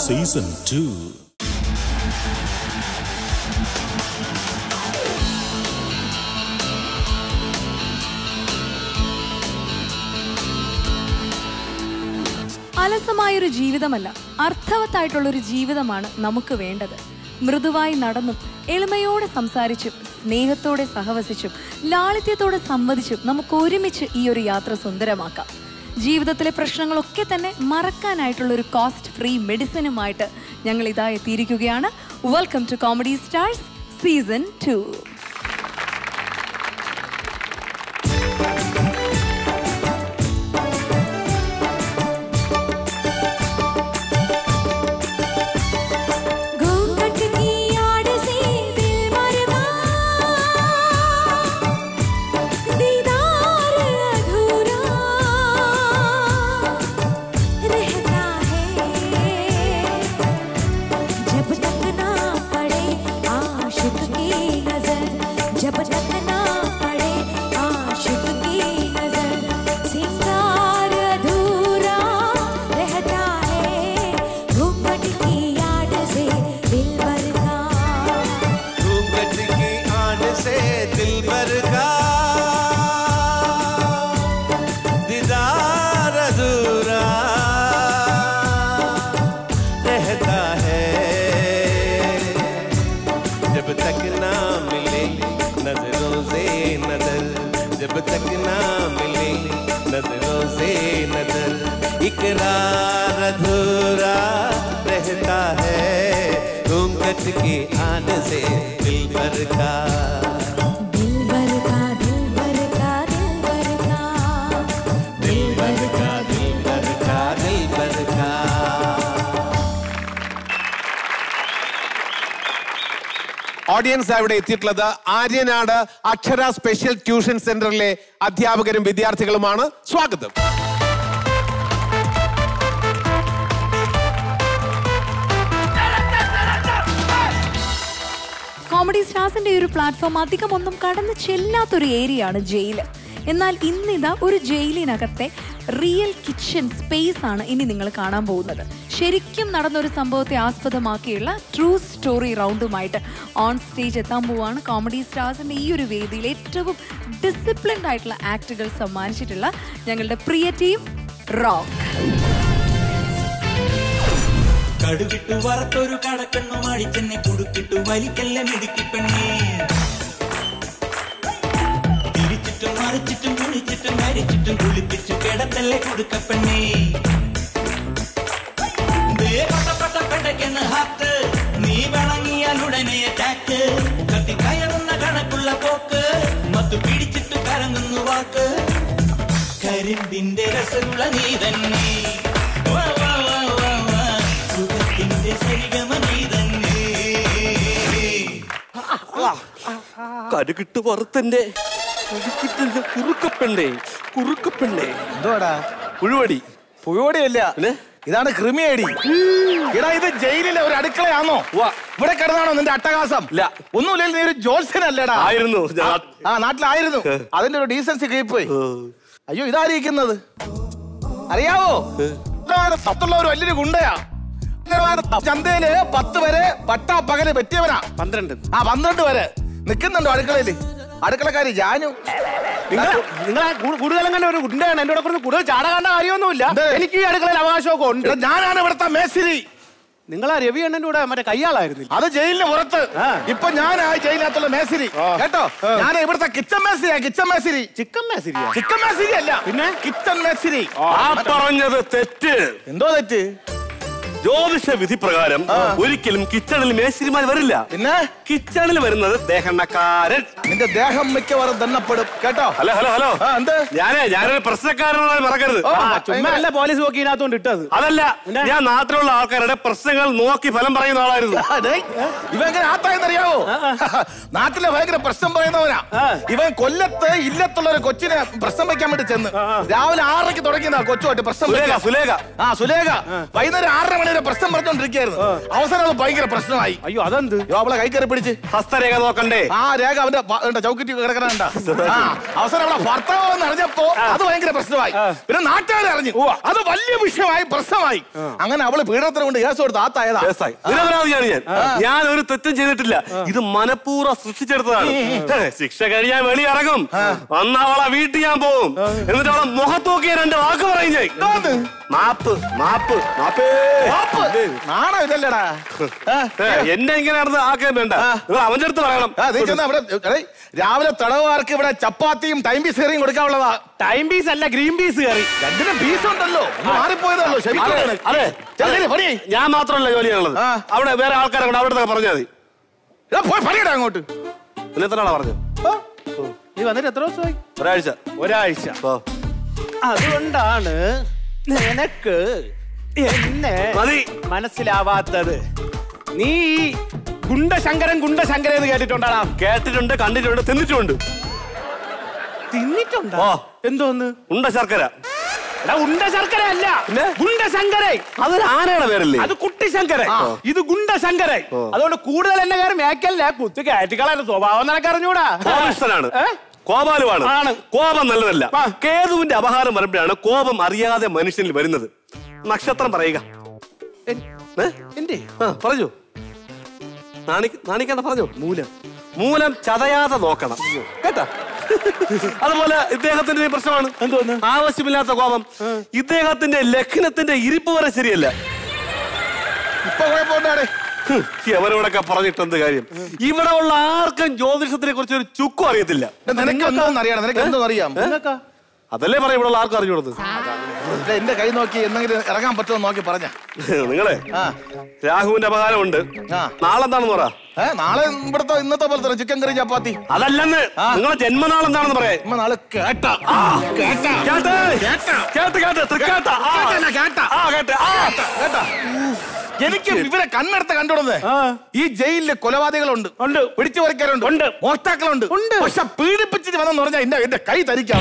Season two അലസമായൊരു ജീവിതമല്ല അർത്ഥവത്തായിട്ടുള്ളൊരു ജീവിതമാണ് നമുക്ക് വേണ്ടത് മൃദുവായി നടന്നും എളിമയോടെ സംസാരിച്ചും സ്നേഹത്തോടെ സഹവസിച്ചും ലാളിത്യത്തോടെ സംവദിച്ചും നമുക്ക് ഒരുമിച്ച് ഈ ഒരു യാത്ര സുന്ദരമാക്കാം ജീവിതത്തിലെ പ്രശ്നങ്ങളൊക്കെ തന്നെ മറക്കാനായിട്ടുള്ള ഒരു കോസ്റ്റ് ഫ്രീ മെഡിസിനുമായിട്ട് ഞങ്ങൾ ഇതാ എത്തിയിരിക്കുകയാണ് welcome to comedy stars season two घूंघट की आड़ से दिल मरवा दीदार अधूरा रहता है जब तक ना पड़े आशिक की नजर जब तक ना पड़े आशिक की नजर सिंगार अधूरा रहता है घूंघट की आड़ से दिल भरता घूंघट की आड़ से दिल भर का दीदार अधूरा रहता है जब तक ना मिले नजरों से नजर जब तक ना मिले नजरों से नजर इकरार अधूरा रहता है घूंघट की आड़ से दिल भर का दिल भर का दिल भर का दिल भर का दिल भर का दिल भर का दिल भर का ഓഡിയൻസ് അവിടെ എത്തിയിട്ടുള്ളത് ആര്യനാട് അക്ഷര സ്പെഷ്യൽ ട്യൂഷൻ സെന്ററിലെ അധ്യാപകരും വിദ്യാർത്ഥികളുമാണ് സ്വാഗതം കോമഡി സ്റ്റാർസിന്റെ ഈ ഒരു പ്ലാറ്റ്ഫോം അധികം ഒന്നും കടന്നു ചെല്ലാത്തൊരു ഏരിയ ആണ് ജയില് എന്നാൽ ഇന്നിതാ ഒരു ജയിലിനകത്തെ റിയൽ കിച്ചൺ സ്പേസ് ആണ് ഇനി നിങ്ങൾ കാണാൻ പോകുന്നത് ശരിക്കും നടന്ന ഒരു സംഭവത്തെ ആസ്പദമാക്കിയുള്ള ട്രൂ സ്റ്റോറി റൗണ്ടുമായിട്ട് ഓൺ സ്റ്റേജ് എത്താൻ പോവാണ് കോമഡി സ്റ്റാർസിന്റെ ഈ ഒരു വേദിയിൽ ഏറ്റവും ഡിസിപ്ലിൻഡ് ആയിട്ടുള്ള ആക്ടുകൾ സമ്മാനിച്ചിട്ടുള്ള ഞങ്ങളുടെ പ്രിയ ടീം റോക്ക് കടുകിട്ടു വറുത്തൊരു കടക്കണ്ണു മടിച്ചെന്നെ കുടുക്കിട്ടു വലിക്കല്ല മിടുക്കിപ്പെണ്ണേ തിരിച്ചിട്ടും മറിച്ചിട്ടും കുളിച്ചിട്ടും മരിച്ചിട്ടും കുളിപ്പിച്ചു കിടത്തല്ലേ കൊടുക്കപ്പെണ്ണേ ദേവപ്പെട്ട പെടക്കെന്ന് ഹാത്ത് നീ വിളങ്ങിയാൽ ഉടനെ അറ്റാക്ക് കത്തി കയറുന്ന കണക്കുള്ള പോക്ക് മത്തു പിടിച്ചിട്ട് കറങ്ങുന്നു വാക്ക് കരിമ്പിന്റെ രസമുള്ള നീ തന്നെ വാ, വാ, വാ, വാ, വാ. സുഖത്തിന്റെ സരിഗമ നീ തന്നെ കടുകിട്ട് വറുത്തന്റെ കടുകിട്ടിന്റെ കുറുക്കപ്പെണ്ണേ കുറുക്കപ്പെണ്ണേ എന്തോടാ പുഴുവടി പുയോടിയല്ല പിന്നെ? ഇതാണ് ക്രിമിയടി എടാ ഇത് ജയിലിലെ ഒരു അടുക്കളയാണോ വാ. ഇവിടെ കിടന്നാണോ നിന്റെ അട്ടഹാസം ഇല്ല. ഒന്നുമില്ലെങ്കിൽ നീ ഒരു ജോത്സ്യനല്ലേടാ ആയിരുന്നു ആ, ആ നാട്ടിലായിരുന്നു അതിന്റെ ഒരു ഡീസൻസി കീപ്പോയി അയ്യോ ഇതായിരിക്കുന്നത് അറിയാവോ പത്തുള്ള ഒരു വലിയൊരു ഗുണ്ടയാ ചന്തയില് പത്ത് വരെ പട്ടാ പകല് പറ്റിയവനാ പന്ത്രണ്ട് ആ പന്ത്രണ്ട് വരെ നിക്കുന്നുണ്ടോ അടുക്കളയില് അടുക്കളക്കാരി ജാനു നിങ്ങൾ നിങ്ങളെ കൂടുതലും കണ്ട ഒരു ഗുണ്ടയാണ് എന്റെ കൂടെ കുറച്ച് കൂടുതൽ ചാടകാണ്ട കാര്യമൊന്നുമില്ല എന്ത്? എനിക്ക് ഈ അടുക്കളയിൽ അവകാശമൊക്കെ ഉണ്ട് എടാ, ഞാനാണ് ഇവിടുത്തെ മേസിരി നിങ്ങളാ രവി അണ്ണന്റെ കൂടെ മറ്റേ കയ്യാളായിരുന്നില്ല അത് ജയിലിന് പുറത്ത് ആ. ഇപ്പൊ ഞാനാ ജയിലിനകത്തുള്ള മേസിരി കേട്ടോ ഞാൻ ഇവിടുത്തെ കിച്ചൺ മേസിരിയാ കിച്ചൺ മേസിരി ചിക്കൻ മേസിരിയാ ചിക്കൻ മേസിരി അല്ല പിന്നെ? കിച്ചൺ മേസിരി ആ പറഞ്ഞത് തെറ്റ് എന്തോ തെറ്റ് ജ്യോതിഷ വിധി പ്രകാരം ഒരിക്കലും കിച്ചണിൽ മേശിരിമാർ വരില്ല പിന്നെ കിച്ചണിൽ വരുന്നത് ദേഹണ്ണക്കാരൻ നിന്റെ ദേഹം മിക്കവാറും ദണ്ണപ്പെടും കേട്ടോ ഹലോ ഹലോ ഹലോ ആ, എന്ത്? ഞാനേ ഞാനൊരു പ്രശ്നക്കാരനാണ് മറക്കരുത് ഓ, ചുമ്മാ അല്ല പോലീസ് നോക്കി ഇതിനകത്തോണ്ട് ഇട്ടത് അതല്ല ഞാൻ നാട്ടിലുള്ള ആൾക്കാരുടെ പ്രശ്നങ്ങൾ നോക്കി ഫലം പറയുന്ന ആളായിരുന്നു ആ, ഡേയ്, ഇവൻ എങ്ങനെ ആത്തായെന്നറിയാവോ നാട്ടിലെ ഭയങ്കര പ്രശ്നം പറയുന്നവനാ ഇവൻ കൊല്ലത്ത് ഇല്ലത്തുള്ള ഒരു കൊച്ചിനെ പ്രശ്നം വെക്കാൻ വേണ്ടി ചെന്ന് രാവിലെ ആറരയ്ക്ക് തുടങ്ങിയതാ കൊച്ചുമായിട്ട് പ്രശ്നം സുലേഖ, വെക്കാൻ. സുലേഖ. ആ സുലേഖ വൈകുന്നേരം ആറര മണി ഞാനൊരു പ്രശ്നം പറഞ്ഞോണ്ടിരിക്കുകയായിരുന്നു അവസാനം അത് ഭയങ്കര പ്രശ്നമായി അയ്യോ അതെന്ത് അയ്യോ അവളെ കൈ കയറി പിടിച്ച് ഹസ്തരേഖ നോക്കണ്ടേ ആ രേഖ അവന്റെ പ- അവന്റെ ചൗക്കറ്റി കിടക്കണണ്ട ആ അവസാനം അവളെ ഭർത്താവ് എന്ന് അറിഞ്ഞപ്പോ അത് ഭയങ്കര പ്രശ്നമായി പിന്നെ നാട്ടുകാരെ അറിഞ്ഞു അത് വലിയ വിഷയമായി പ്രശ്നമായി അങ്ങനെ അവള് പീഡനത്തിന് കൊണ്ട് കേസ് കൊടുത്ത് ആത്തായതാ കേസായി. നിരപരാധിയാണ് ഞാൻ ഞാൻ ഒരു തെറ്റും ചെയ്തിട്ടില്ല ഇത് മനഃപൂർവ്വം സൃഷ്ടിച്ചെടുത്തതാണ് ഹേ, ശിക്ഷ കഴിയാൻ വെളിയിറങ്ങും അന്ന് അവളെ വീട്ടിൽ ഞാൻ പോവും എന്നിട്ട് അവളെ മുഖത്തോക്കിയ രണ്ട് വാക്ക് പറയും ഞാൻ എന്തോന്ന്? മാപ്പ് മാപ്പ് മാപ്പേ പാപ്പ്. നാണം ഇതല്ലേടാ ആ, ഏ, എന്നെ ഇങ്ങനെ നടന്ന് ആക്കാൻ വേണ്ട നിങ്ങൾ അവന്റെ അടുത്ത് പറയണം ആ, നീ ചെന്ന് അവിടെ എടേ, രാവിലെ തടവുകാർക്ക് ഇവിടെ ചപ്പാത്തിയും ടൈം പീസ് കറിയും കൊടുക്കാനുള്ളതാ ടൈം പീസ് അല്ല ഗ്രീൻ പീസ് കറി രണ്ടിനും പീസ് ഉണ്ടല്ലോ ഒന്ന് മാറിപ്പോയതല്ലോ ക്ഷമിക്കണം അതെ ചെല്ല്, പണി. ഞാൻ മാത്രമല്ല ജോലി ചെയ്യാനുള്ളത് ആ. അവിടെ വേറെ ആൾക്കാരെ കൊണ്ട് അവിടെ പറഞ്ഞാൽ മതി എടാ, പോയി പണിയിടാ അങ്ങോട്ട് പിന്നെ എത്ര ആളാ പറഞ്ഞു നീ വന്നിട്ട് എത്ര ദിവസമായി ഒരാഴ്ച ഒരാഴ്ച ഓ അതുകൊണ്ടാണ് നിനക്ക് എന്നെ മതി മനസ്സിലാവാത്തത് നീ ഈ ഗുണ്ടശങ്കരൻ ഗുണ്ടശങ്കരൻ എന്ന് കേട്ടിട്ടുണ്ടാടാ കേട്ടിട്ടുണ്ട് കണ്ടിട്ടുണ്ട് തിന്നിട്ടുമുണ്ട് തിന്നിട്ടുണ്ടോ ഓ എന്തോന്ന് ഉണ്ട ശർക്കര എടാ ഉണ്ട ശർക്കര അല്ല പിന്നെ? ഗുണ്ടശങ്കരൻ അതൊരു ആനയുടെ പേരല്ലേ അത് കുട്ടി ശങ്കരൻ ഇത് ഗുണ്ടശങ്കരൻ അതുകൊണ്ട് കൂടുതൽ എന്നെ കയറി മേക്കല്ല കുത്തി കയറ്റിക്കളയുടെ സ്വഭാവം നിനക്ക് അറിഞ്ഞൂടാ കോപിഷ്ഠനാണ് ഏ? കോപാലുവാണ് ആണ്. കോപം നല്ലതല്ല ആ. കേതുവിന്റെ അപഹാരം വരുമ്പോഴാണ് കോപം അറിയാതെ മനുഷ്യനിൽ വരുന്നത് നക്ഷത്രം പറയുക ഏ? എന്റെ ആ, പറഞ്ഞു നാണി- നാണിക്കണ്ട പറഞ്ഞു മൂലം മൂലം ചതയാതെ നോക്കണം കേട്ടാ അതുപോലെ ഇദ്ദേഹത്തിന്റെ ഒരു പ്രശ്നമാണ് എന്തോന്ന്? ആവശ്യമില്ലാത്ത കോപം ഇദ്ദേഹത്തിന്റെ ലഗ്നത്തിന്റെ ഇരിപ്പ് വരെ ശരിയല്ല ഇപ്പൊ കുഴപ്പമുണ്ടാടേ ഹും, എവരോടൊക്കെ പറഞ്ഞിട്ട് എന്ത് കാര്യം ഇവിടെ ഉള്ള ആർക്കും ജ്യോതിഷത്തിനെ കുറിച്ച് ഒരു ചുക്കും അറിയത്തില്ല നിനക്ക് എന്തോന്ന് അറിയണം നിനക്ക് എന്തോ അറിയാം അതല്ലേ പറയാം ഇവിടെ ഉള്ള ആർക്കും അറിഞ്ഞുള്ളത് ദേ, എന്റെ കൈ നോക്കി എന്തെങ്കിലും ഇറങ്ങാൻ പറ്റുമോ എന്ന് നോക്കി പറഞ്ഞ നിങ്ങളെ ആ രാഹുവിന്റെ അപകാരമുണ്ട് ആ. നാളെന്താണെന്ന് പറ ഏ നാളെ ഇവിടുത്തെ ഇന്നത്തെ പോലെ തന്നെ ചിക്കൻ കറി ചപ്പാത്തി അതല്ലെന്ന് നിങ്ങളെ ജന്മനാൾ എന്താണെന്ന് പറയാ ഇമ്മ നാളെ കേട്ടാ കേട്ടാ കേട്ട് കേട്ട് കേട്ട് തൃക്കേട്ട ആ. ആ, കേട്ട് ആ. കേട്ടാ എനിക്ക് ഇവരെ കണ്ണെടുത്ത് കണ്ടുകൊടുന്നേ ഈ ജയിലില് കൊലപാതകളുണ്ട് ഉണ്ട്. പിടിച്ചു പറിക്കാറുണ്ട് ഉണ്ട്. മോഷ്ടാക്കളുണ്ട് ഉണ്ട്. പക്ഷെ പീഡിപ്പിച്ചിട്ട് വന്നെന്ന് പറഞ്ഞാൽ എന്റെ എന്റെ കൈ തരിക്കാം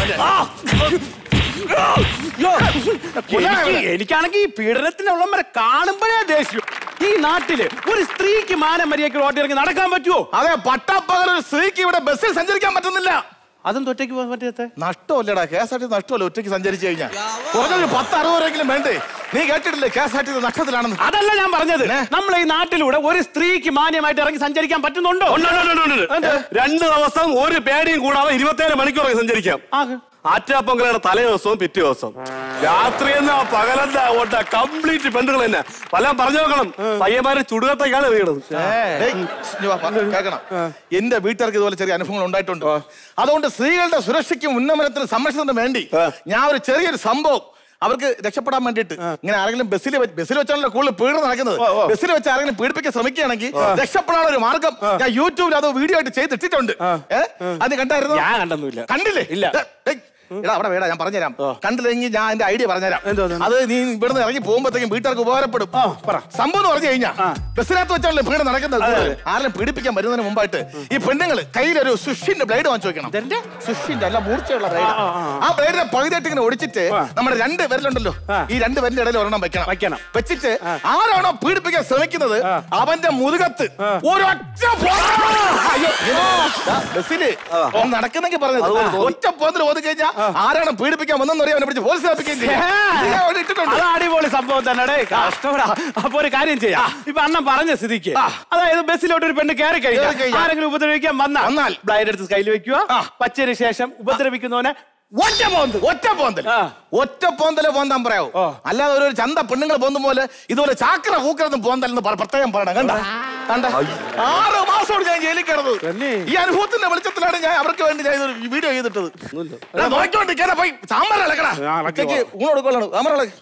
എനിക്ക് എനിക്കാണെങ്കിൽ ഈ പീഡനത്തിനുള്ളവരെ കാണുമ്പോഴേ ദേഷ്യം ഈ നാട്ടില് ഒരു സ്ത്രീക്ക് മാനമര്യാദയ്ക്ക് റോട്ടിൽ ഇറങ്ങി നടക്കാൻ പറ്റുമോ അതെ പട്ടാപ്പകൽ ഒരു സ്ത്രീക്ക് ഇവിടെ ബസ്സിൽ സഞ്ചരിക്കാൻ പറ്റുന്നില്ല അതും തൊറ്റയ്ക്ക് പോകാൻ പറ്റാത്ത നഷ്ടമല്ലടാ കെ എസ് ആർ ടി നഷ്ടമല്ല ഒറ്റയ്ക്ക് സഞ്ചരിച്ചു കഴിഞ്ഞാൽ കുറഞ്ഞൊരു പത്ത് അറുപതെങ്കിലും വേണ്ടേ നീ കേട്ടിട്ടില്ലേ കെ എസ് ആർ ടി നഷ്ടത്തിലാണെന്ന് അതല്ല ഞാൻ പറഞ്ഞത് ഏ? നമ്മൾ ഈ നാട്ടിലൂടെ ഒരു സ്ത്രീക്ക് മാന്യമായിട്ട് ഇറങ്ങി സഞ്ചരിക്കാൻ പറ്റുന്നുണ്ടോ ഉണ്ട്, ഉണ്ട്, ഉണ്ട്, ഉണ്ട്, ഉണ്ട്. രണ്ട് ദിവസം ഒരു പേടിയും കൂടാതെ ഇരുപത്തേഴ് മണിക്കൂർ സഞ്ചരിക്കാം ആകെ. ആറ്റാപ്പൊങ്കലയുടെ തലേ ദിവസവും പിറ്റേ ദിവസവും രാത്രി എന്നാ പകലെന്താ ഓട്ട കംപ്ലീറ്റ് പെണ്ണുകൾ തന്നെ പല പറഞ്ഞു നോക്കണം പയ്യന്മാര് ചുടുകത്തേക്കാണ് വീണത് ഡേയ്, ഇഞ്ഞ് വാ, വാ, കേൾക്കണം എന്റെ വീട്ടുകാർക്ക് ഇതുപോലെ ചെറിയ അനുഭവങ്ങൾ ഉണ്ടായിട്ടുണ്ട് അതുകൊണ്ട് സ്ത്രീകളുടെ സുരക്ഷയ്ക്കും ഉന്നമനത്തിനും സംരക്ഷണത്തിനും വേണ്ടി ഞാൻ ഒരു ചെറിയൊരു സംഭവം അവർക്ക് രക്ഷപ്പെടാൻ വേണ്ടിയിട്ട് ഇങ്ങനെ ആരെങ്കിലും ബസ്സിൽ വെ- ബസ്സിൽ വെച്ചാണല്ലോ കൂടുതൽ പീഡനം നടക്കുന്നത് ബസ്സിൽ വെച്ച് ആരെങ്കിലും പീഡിപ്പിക്കാൻ ശ്രമിക്കുകയാണെങ്കിൽ രക്ഷപ്പെടാനുള്ള ഒരു മാർഗം ഞാൻ യൂട്യൂബിൽ അത് വീഡിയോ ആയിട്ട് ചെയ്തിട്ടിട്ടുണ്ട് ഏഹ് അത് കണ്ടായിരുന്നു ഞാൻ കണ്ടൊന്നുമില്ല കണ്ടില്ലേ ഇല്ല. ദേ, ഡേയ്, എടാ അവിടെ വേടാ ഞാൻ പറഞ്ഞുതരാം കണ്ടില്ലെങ്കിൽ ഞാൻ എന്റെ ഐഡിയ പറഞ്ഞുതരാം എന്തോന്ന്? അത് നീ ഇവിടുന്ന് ഇറങ്ങി പോകുമ്പോഴത്തേക്കും വീട്ടുകാർക്ക് ഉപകാരപ്പെടും സംഭവം എന്ന് പറഞ്ഞു കഴിഞ്ഞാൽ ബസ്സിനകത്ത് വെച്ചാണല്ലോ പീഡനം നടക്കുന്നത് ആരെങ്കിലും പീഡിപ്പിക്കാൻ വരുന്നതിന് മുമ്പായിട്ട് ഈ പെണ്ണുങ്ങൾ കയ്യിലൊരു സുഷിന്റെ ബ്ലേഡ് വാങ്ങിച്ചു വെക്കണം സുഷിന്റെ അല്ല മൂർച്ചയുള്ള ബ്ലേഡ് ആ ബ്ലേഡിന്റെ പകുതിയായിട്ട് ഇങ്ങനെ ഒടിച്ചിട്ട് നമ്മുടെ രണ്ട് വിരലുണ്ടല്ലോ ഈ രണ്ട് വിരലിന്റെ ഇടയിൽ ഒരെണ്ണം വെക്കണം വെക്കണം. വെച്ചിട്ട് ആരാണോ പീഡിപ്പിക്കാൻ ശ്രമിക്കുന്നത് അവന്റെ മുതുകത്ത് ഒരൊറ്റ പോറ- അയ്യോ, ദാ, ബസ്സില് ഓൻ നടക്കുന്നെങ്കിൽ പറഞ്ഞത് ഒറ്റ പോന്നിൽ ഓതി കഴിഞ്ഞാൽ ആരാണ് പീഡിപ്പിക്കാൻ വന്നെന്ന് അറിയാൻ അവനെ പിടിച്ച് പോലീസ് ഏൽപ്പിക്കുകയും ചെയ്യും. ഇത് ഞാൻ അവിടെ ഇട്ടിട്ടുണ്ട് അത് അടിപൊളി സംഭവം തന്നെ കഷ്ടപ്പെടാ അപ്പൊ ഒരു കാര്യം ചെയ്യാം ഇപ്പൊ അണ്ണൻ പറഞ്ഞ സ്ഥിതിക്ക് അതായത് ബസ്സിലോട്ട് ഒരു പെണ്ണ് കയറി കേറി കഴിഞ്ഞാൽ കഴിഞ്ഞാൽ. ആരെങ്കിലും ഉപദ്രവിക്കാൻ വന്നാൽ വന്നാൽ. ബ്ലൈഡ് എടുത്ത് കയ്യിൽ വെക്കുക വച്ചതിന് ശേഷം ഉപദ്രവിക്കുന്നവനെ ഒറ്റ പോന്ത് ഒറ്റ പോന്തൽ ആ. ഒറ്റ പോന്തലെ പോന്താൻ പറയാവൂ അല്ലാതെ ഒരു ചന്ത പെണ്ണുങ്ങൾ പോന്തും പോലെ ഇതുപോലെ ചാക്കര പൂക്കരൊന്നും പോന്തൽ എന്ന് പറ- പ്രത്യേകം പറയണം കണ്ട കണ്ട ആറ് മാസോട് ഞാൻ ജയിലിൽ കിടന്നു ഈ അനുഭവത്തിന്റെ വെളിച്ചത്തിലാണ് ഞാൻ അവർക്ക് വേണ്ടി ഞാൻ ഇതൊരു വീഡിയോ ചെയ്തിട്ടത് എടാ, നോക്കിക്കോണ്ട് കേടാ പോയി സാമ്പാർ ഇളക്കടാ ഉച്ചയ്ക്ക് ഊണ് കൊടുക്കുള്ളൂ സാമ്പാർ ഇളക്ക്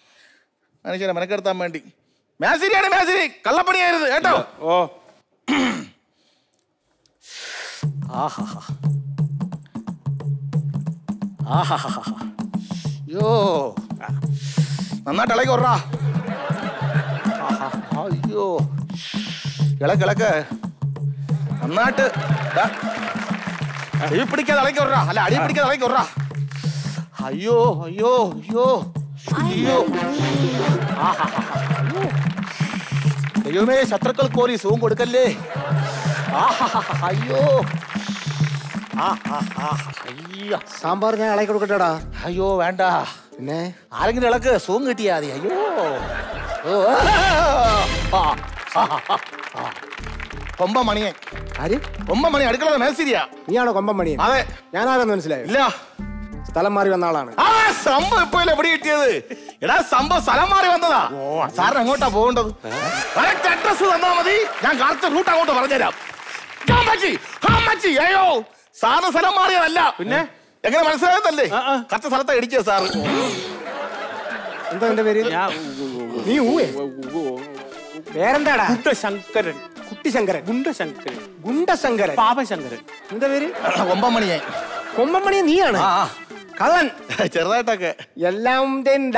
മനുഷ്യനെ മെനക്കെടുത്താൻ വേണ്ടി മേസിരിയാണ് മേസിരി കള്ളപ്പണിയായിരുന്നു കേട്ടോ ഓ അയ്യോ നന്നായിട്ട് ഇളക്കി കൊറാ അയ്യോ ഇളക്ക് ഇളക്ക് നന്നായിട്ട് ദാ, ചെവി പിടിക്കാതെ ഇളക്കി കൊറാ അല്ല അടി പിടിക്കാതെ ഇളക്കി കൊറാ അയ്യോ അയ്യോ അയ്യോ അയ്യോ ആഹാ, അയ്യോ അയ്യോമേ ശത്രുക്കൾ കോരി സൂം കൊടുക്കല്ലേ ആഹാ, അയ്യോ ആ, ആ, ആ, അയ്യോ സാമ്പാർ ഞാൻ ഇളക്കി കൊടുക്കട്ടെടാ അയ്യോ വേണ്ട പിന്നെ ആരെങ്കിലും ഇളക്ക് സൂം കിട്ടിയാ മതി അയ്യോ ഓ, ആ, ആ, ആ, ആ. കൊമ്പ മണിയൻ ആര് കൊമ്പ മണി അടുക്കള മേസിരിയാ നീയാണോ കൊമ്പം മണി അതെ ഞാനാരെന്ന് മനസ്സിലായോ ഇല്ല സ്ഥലം മാറി വന്ന ആളാണ് ആ സംഭവം ഇപ്പൊ എവിടെ കിട്ടിയത് എടാ സംഭവം സ്ഥലം മാറി വന്നതാ സാറിന് എങ്ങോട്ടാ പോകേണ്ടത് കറക്റ്റ് അഡ്രസ് തന്നാ മതി ഞാൻ കറക്റ്റ് റൂട്ട് അങ്ങോട്ട് പറഞ്ഞുതരാം അമ്മച്ചി, അമ്മച്ചി, അയ്യോ സാറിന് സ്ഥലം മാറിയതല്ല പിന്നെ എങ്ങനെ മനസ്സിലായതല്ലേ കറക്റ്റ് സ്ഥലത്താ ഇടിച്ചത് സാറ് എന്താ എന്റെ പേര് നീ ഊവേ പേരെന്താടാ ഗുണ്ടശങ്കരൻ കുട്ടിശങ്കരൻ ഗുണ്ടശങ്കരൻ ഗുണ്ടശങ്കരൻ പാപശങ്കരൻ എന്താ പേര് ഒമ്പമണിയായി കൊമ്പമണി നീയാണ് ആ ആ. കള്ളൻ ചെറുതായിട്ടൊക്കെ എല്ലാം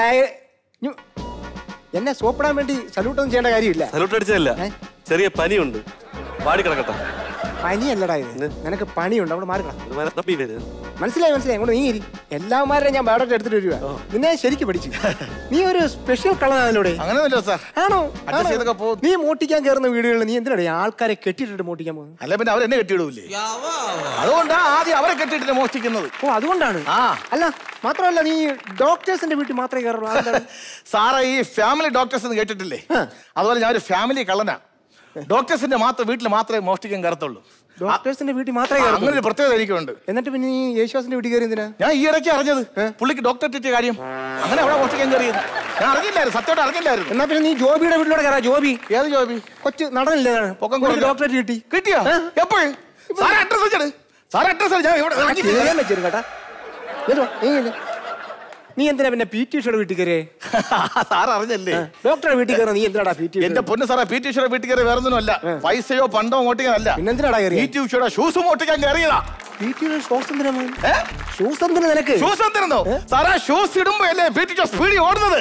എന്നെ സോപ്പിടാൻ വേണ്ടി സല്യൂട്ട് ഒന്നും ചെയ്യേണ്ട കാര്യമില്ല സല്യൂട്ട് അടിച്ചതല്ല ഏ? ചെറിയ പനിയുണ്ട് വാടി കിടക്കട്ടെ പനിയല്ലടാ ഇത് നിനക്ക് പണിയുണ്ട് അവിടെ മാറിക്കണം ഇത് മര- തപ്പി വര്. മനസ്സിലായി മനസ്സിലായി അങ്ങോട്ട് നീങ്ങിരി എല്ലാവന്മാരെയും ഞാൻ ബയോഡേറ്റ എടുത്തിട്ട് വരിക നിന്നെ ശരിക്കും പഠിച്ചു നീ ഒരു സ്പെഷ്യൽ കളനാണല്ലോടെ അങ്ങനെയല്ലോ സാർ ആണോ Adjust ആണോ? ചെയ്തൊക്കെ പോ. നീ മോട്ടിക്കാൻ കയറുന്ന വീടുകളിൽ നീ എന്തിനാണ് ഈ ആൾക്കാരെ കെട്ടിയിട്ടിട്ട് മോട്ടിക്കാൻ പോകുന്നത് അല്ല പിന്നെ അവരെന്നെ കെട്ടിയിടൂലേ അതുകൊണ്ടാ ആദ്യം അവരെ കെട്ടിയിട്ട് മോഷ്ടിക്കുന്നത് ഓ അതുകൊണ്ടാണ് ആ. അല്ല മാത്രമല്ല നീ ഡോക്ടേഴ്സിന്റെ വീട്ടിൽ മാത്രമേ കയറുള്ളൂ അതെന്താണ്? സാറേ ഈ ഫാമിലി ഡോക്ടേഴ്സ് എന്ന് കേട്ടിട്ടില്ലേ അതുപോലെ ഞാൻ ഒരു ഫാമിലി കള്ളനാ ഡോക്ടേഴ്സിന്റെ മാത്രം വീട്ടിൽ മാത്രമേ മോഷ്ടിക്കാൻ കയറത്തുള്ളൂ ഡോക്ടേഴ്സിന്റെ വീട്ടിൽ മാത്രമേ അങ്ങനെ കയറുള്ളൂ ഒരു പ്രത്യേകത എനിക്കുണ്ട് എന്നിട്ട് പിന്നെ നീ യേശുദാസിന്റെ വീട്ടിൽ കയറി എന്തിനാ ഞാൻ ഈ ഇടയ്ക്ക് അറിഞ്ഞത് പുള്ളിക്ക് ഡോക്ടർ കിട്ടിയ കാര്യം അങ്ങനെ അവിടെ മോഷ്ടിക്കാൻ കയറിയത് ഞാൻ അറിഞ്ഞില്ലായിരുന്നു സത്യമായിട്ട് അറിഞ്ഞില്ലായിരുന്നു എന്നാ പിന്നെ നീ ജോബിയുടെ വീട്ടിലൂടെ കയറാ ജോബി ഏത് ജോബി കൊച്ചു നടനില്ലേ പൊക്കം പുള്ളിക്ക് കുറഞ്ഞ. ഡോക്ടറേറ്റ് കിട്ടി കിട്ടിയോ എപ്പോഴും സാറേ അഡ്രസ് വെച്ചത് സാറേ അഡ്രസ് ഞാൻ ഇവിടെ ഇറങ്ങിയിട്ടില്ല. കേറാൻ വെച്ചിരുന്നു കേട്ടാ എന്നിട്ട് വാ, നീ ഇങ്ങ്. നീ എന്തിനാ പിന്നെ പി ടി ഉഷയുടെ വീട്ടിൽ കയറിയേ സാർ അറിഞ്ഞല്ലേ ഡോക്ടറെ വീട്ടിൽ കയറാ നീ എന്തിനാടാ പി ടി എന്റെ പൊന്ന് സാറേ പി ടി ഉഷയുടെ വീട്ടിൽ കയറി വേറെ ഒന്നുമല്ല പൈസയോ പണ്ടോ മോട്ടിക്കാനല്ല പിന്നെന്തിനാടാ പി കയറിയേ ടി ഉഷയുടെ ഷൂസ് മോട്ടിക്കാൻ കയറിയതാ പി ടി ഷോസ് എന്തിനാ മോൻ? ഏ? ഷൂസ് എന്തിനാ നിനക്ക് ഷൂസ് എന്തിരുന്നോ സാറേ ഷൂസ് ഇടുമ്പോ അല്ലേ പി ടി ഉഷ സ്പീഡിൽ ഓടുന്നത്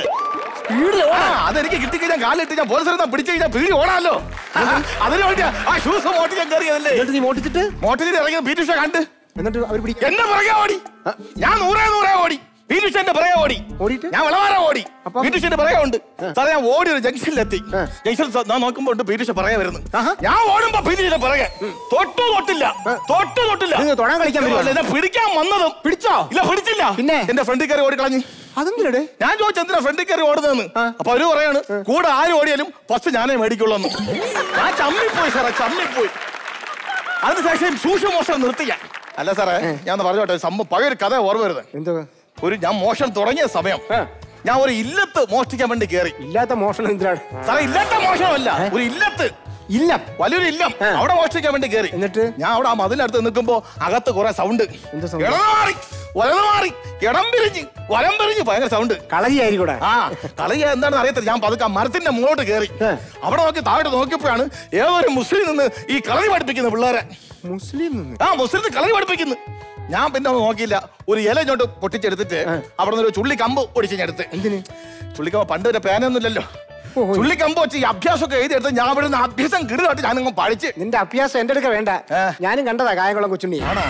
ആ, അതെനിക്ക് കിട്ടിക്കഴിഞ്ഞാൽ കാലിട്ട് ഞാൻ പോലീസിനെ പിടിച്ചു കഴിഞ്ഞാൽ പീടി ഓടാമല്ലോ അതിനു വേണ്ടിയാ ആ ഷൂസ് മോട്ടിക്കാൻ കയറിയതല്ലേ എന്നിട്ട് നീ മോട്ടിച്ചിട്ട് മോട്ടിച്ചിട്ട് ഇറങ്ങിയത് പി ടി ഉഷ കണ്ട് എന്നിട്ട് അവർ പിടിക്കും എന്നെ പുറകെ ഓടി ഞാൻ നൂറേ നൂറേ ഓടി പി ടി ഉഷന്റെ പുറകെ ഓടി ഓടിയിട്ട്? ഞാൻ വളവാറ ഓടി അപ്പം? പി ടി ഉഷന്റെ പുറകെ ഉണ്ട് സാറേ ഞാൻ ഓടി ഒരു ജംഗ്ഷനിലെത്തി ജംഗ്ഷനിൽ സ- ഞാൻ നോക്കുമ്പോ ഉണ്ട് പി ടി ഉഷ പുറകെ വരുന്നു ഞാൻ ഓടുമ്പോ പി ടി ഉഷന്റെ പുറകെ തൊട്ടു തൊട്ടില്ല തൊട്ടു തൊട്ടില്ല നിങ്ങൾ തൊടാൻ കളിക്കാൻ വരുവാ? അല്ല, എന്നെ പിടിക്കാൻ വന്നതും പിടിച്ചോ? ഇല്ല പിടിച്ചില്ല പിന്നെ? എന്റെ ഫ്രണ്ടിൽ കയറി ഓടിക്കളഞ്ഞു അതെന്തിനടേ ഞാൻ ചോദിച്ചു എന്തിനാ ഫ്രണ്ടിൽ കയറി ഓടുന്നതെന്ന് അപ്പൊ അവര് പറയാണ് കൂടെ ആര് ഓടിയാലും ഫസ്റ്റ് ഞാനേ മേടിക്കുള്ളൂ എന്ന് ഞാൻ ചമ്മിപ്പോയി സാറേ ചമ്മിപ്പോയി അതിനുശേഷം സൂക്ഷ്മമോഷണം നിർത്തിയ അല്ല സാറേ ഞാൻ ഒന്ന് പറഞ്ഞോട്ടെ ഒരു സംഭവം പഴയൊരു കഥ ഓർമ്മ വരുന്നത് എന്തോ ഒരു ഞാൻ മോഷണം തുടങ്ങിയ സമയം ഞാൻ ഒരു ഇല്ലത്ത് മോഷ്ടിക്കാൻ വേണ്ടി കയറി ഇല്ലാത്ത മോഷണം എന്തിനാണ് സാറേ ഇല്ലാത്ത മോഷണമല്ല ഒരു ഇല്ലത്ത് ഇല്ല വലിയൊരു ഇല്ലം അവിടെ മോഷ്ടിക്കാൻ വേണ്ടി കയറി എന്നിട്ട്? ഞാൻ അവിടെ ആ മതിലടുത്ത് നിൽക്കുമ്പോ അകത്ത് കുറെ സൗണ്ട് എന്ത് sound? ഇടത് മാറി വലത് മാറി ഇടം പിരിഞ്ഞ് വലം പിരിഞ്ഞ് ഭയങ്കര സൗണ്ട് കളരിയായിരിക്കൂടെ ആ കളിയ എന്താണെന്ന് അറിയത്തില്ല ഞാൻ പതുക്കെ ആ മരത്തിന്റെ മുകളോട്ട് കയറി അവിടെ നോക്കി താഴോട്ട് നോക്കിയപ്പോഴാണ് ഏതോ ഒരു മുസ്ലിം നിന്ന് ഈ കളരി പഠിപ്പിക്കുന്ന പിള്ളേരെ മുസ്ലിം നിന്ന് ആ മുസ്ലിം കളരി പഠിപ്പിക്കുന്നു ഞാൻ പിന്നെ ഒന്നും നോക്കിയില്ല ഒരു ഇല ഇങ്ങോട്ട് പൊട്ടിച്ചെടുത്തിട്ട് അവിടെ നിന്ന് ഒരു ചുള്ളി കമ്പ് ഒടിച്ച് ഞാൻ എടുത്ത് എന്തിന് ചുള്ളിക്കമ്പ് പണ്ട് വരെ പേനൊന്നുമില്ലല്ലോ ചുള്ളിക്കമ്പ് വെച്ച് ഈ അഭ്യാസമൊക്കെ എഴുതിയെടുത്ത് ഞാൻ ഇവിടെ നിന്ന് അഭ്യാസം കിടുതായിട്ട് ഞാനങ്ങ് പഠിച്ച് നിന്റെ അഭ്യാസം എന്റെ അടുക്ക വേണ്ട ഏ. ഞാനും കണ്ടതാ കായംകുളം കൊച്ചുണ്ണി ആണോ?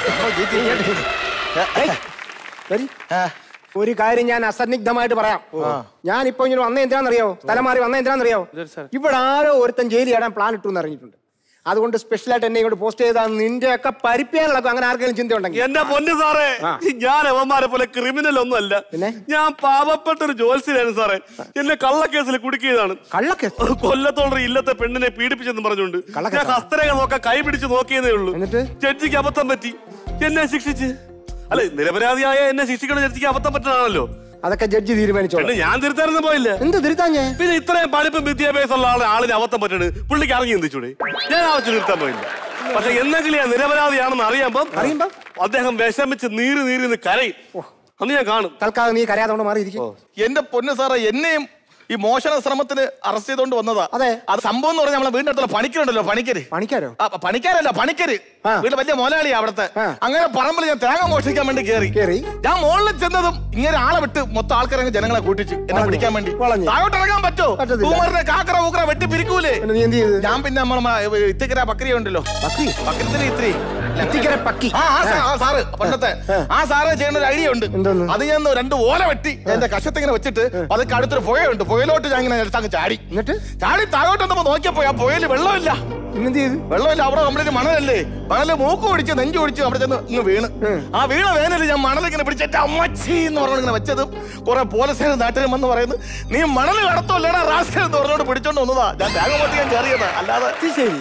ഏയ്, വരി. ആ, ഒരു കാര്യം ഞാൻ അസന്നിഗ്ധമായിട്ട് പറയാം ഞാൻ ഇപ്പൊ ഇങ്ങനെ വന്ന എന്തിനാണെന്നറിയോ സ്ഥലം മാറി വന്ന എന്തിനാണെന്നറിയോ ഇവിടെ ആരോ ഒരുത്തൻ ജയിലിൽ ഇടാൻ പ്ലാൻ ഇട്ടു എന്ന് അറിഞ്ഞിട്ടുണ്ട് അതുകൊണ്ട് സ്പെഷ്യലായിട്ട് എന്നെ ഇങ്ങോട്ട് പോസ്റ്റ് ചെയ്താൽ നിന്റെ ഒക്കെ പരിപ്പിയാനുള്ളതൊക്കെ അങ്ങനെ ആർക്കെങ്കിലും ചിന്ത ഉണ്ടെങ്കിൽ എന്റെ പൊന്ന് സാറേ ഞാൻ അവന്മാരെ പോലെ ക്രിമിനൽ ഒന്നും അല്ല പിന്നെ? ഞാൻ പാവപ്പെട്ട ഒരു ജോത്സ്യനാണ് സാറേ എന്നെ കള്ളക്കേസിൽ കുടുക്കിയതാണ് കള്ളക്കേസ് കൊല്ലത്തോളർ ഇല്ലത്തെ പെണ്ണിനെ പീഡിപ്പിച്ചെന്ന് പറഞ്ഞുകൊണ്ട് കള്ളക്കേസാ? ഞാൻ ഹസ്തരേഖ നോക്കാൻ കൈ പിടിച്ച് നോക്കിയതേ ഉള്ളൂ എന്നിട്ട്? ജഡ്ജിക്ക് അബദ്ധം പറ്റി എന്നെ ശിക്ഷിച്ച് അല്ലെ നിരപരാധിയായ എന്നെ ശിക്ഷിക്കണ ജഡ്ജിക്ക് അബദ്ധം പറ്റണാണല്ലോ അതൊക്കെ ജഡ്ജി തീരുമാനിച്ചോളൂ പെണ്ണ് ഞാൻ തിരുത്താനൊന്നും പോയില്ല എന്ത് തിരുത്താൻ ഞാൻ പിന്നെ ഇത്രയും പഠിപ്പും വിദ്യാഭ്യാസം ഉള്ള ആളെ ആളിന് അബദ്ധം പറ്റണ് പുള്ളിക്ക് ഇറങ്ങി എന്തിച്ചൂടെ ഞാൻ ആവശ്യം നിർത്താൻ പോയില്ല പക്ഷെ എന്നെങ്കിലും ഞാൻ നിരപരാധിയാണെന്ന് അറിയുമ്പം അറിയുമ്പം? അദ്ദേഹം വിഷമിച്ച് നീറി നീറി നിന്ന് കരയും അന്ന് ഞാൻ കാണും തൽക്കാലം നീ കരയാത്തോണ്ട് മാറിയിരിക്കും എന്റെ പൊന്ന് സാറേ എന്നെയും ഈ മോഷണ ശ്രമത്തിന് അറസ്റ്റ് ചെയ്തോണ്ട് വന്നതാ അതെ. അത് സംഭവം എന്ന് പറഞ്ഞാൽ നമ്മളെ വീടിന്റെ അടുത്തുള്ള പണിക്കരുണ്ടല്ലോ പണിക്കര് പണിക്കാരോ ആ, പണിക്കാരല്ല പണിക്കര് ആ. വീട്ടിൽ വലിയ മുതലാളിയാ അവിടുത്തെ ആ. അങ്ങനെ പറമ്പിൽ ഞാൻ തേങ്ങ മോഷ്ടിക്കാൻ വേണ്ടി കയറി കേറി? ഞാൻ മുകളിൽ ചെന്നതും ഇങ്ങനെ ആളെ വിട്ട് മൊത്തം ആൾക്കാരെ ജനങ്ങളെ കൂട്ടിച്ച് എന്നെ വളഞ്ഞു. പിടിക്കാൻ വേണ്ടി വളഞ്ഞു. താഴോട്ട് ഇറങ്ങാൻ പറ്റോ പറ്റത്തില്ല. പൂമറിനെ കാക്കറ ഊക്കറ വെട്ടി പിരിക്കൂലേ പിന്നെ നീ എന്ത് ചെയ്ത് ഞാൻ പിന്നെ നമ്മളെ ഇത്തിക്കര ബക്രിയ ഉണ്ടല്ലോ ബക്രി? ബക്രത്തിന് ഇത്തിരി ഇത്തിക്കര പക്കി ആ ആ സാ- ആ സാറ് പണ്ടത്തെ ആ സാറ് ചെയ്യുന്ന ഒരു ഐഡിയ ഉണ്ട് എന്തോന്ന്? അത് ഞാൻ രണ്ട് ഓല വെട്ടി എന്റെ കഷത്ത് ഇങ്ങനെ വെച്ചിട്ട് അതൊക്കെ അടുത്തൊരു പുഴയുണ്ട് പുഴയിലോട്ട് ഞാൻ ഇങ്ങനെ എടുത്തങ്ങ് ചാടി എന്നിട്ട് ചാടി താഴോട്ട് വന്നപ്പോ നോക്കിയപ്പോ ആ പുഴയിൽ വെള്ളമില്ല ഇന്നെന്ത് ചെയ്ത് വെള്ളമില്ല അവിടെ കംപ്ലീറ്റ് മണലല്ലേ മണല് മൂക്ക് പിടിച്ച് നെഞ്ചു പിടിച്ച് അവിടെ ചെന്ന് ഇങ്ങ് വീണ് ആ വീണ വേനല് ഞാൻ മണൽ ഇങ്ങനെ പിടിച്ചിട്ട് അമ്മച്ചി എന്ന് പറഞ്ഞു ഇങ്ങനെ വെച്ചതും കുറെ പോലീസുകാർ നാട്ടിലും വന്ന് പറയുന്നു നീ മണൽ കടത്തല്ലേടാ റാസ്കൽ എന്ന് പറഞ്ഞോണ്ട് പിടിച്ചോണ്ട് വന്നതാ ഞാൻ ബാഗ് പൊട്ടി ഞാൻ കയറിയതാ അല്ലാതെ ഇത് ശരി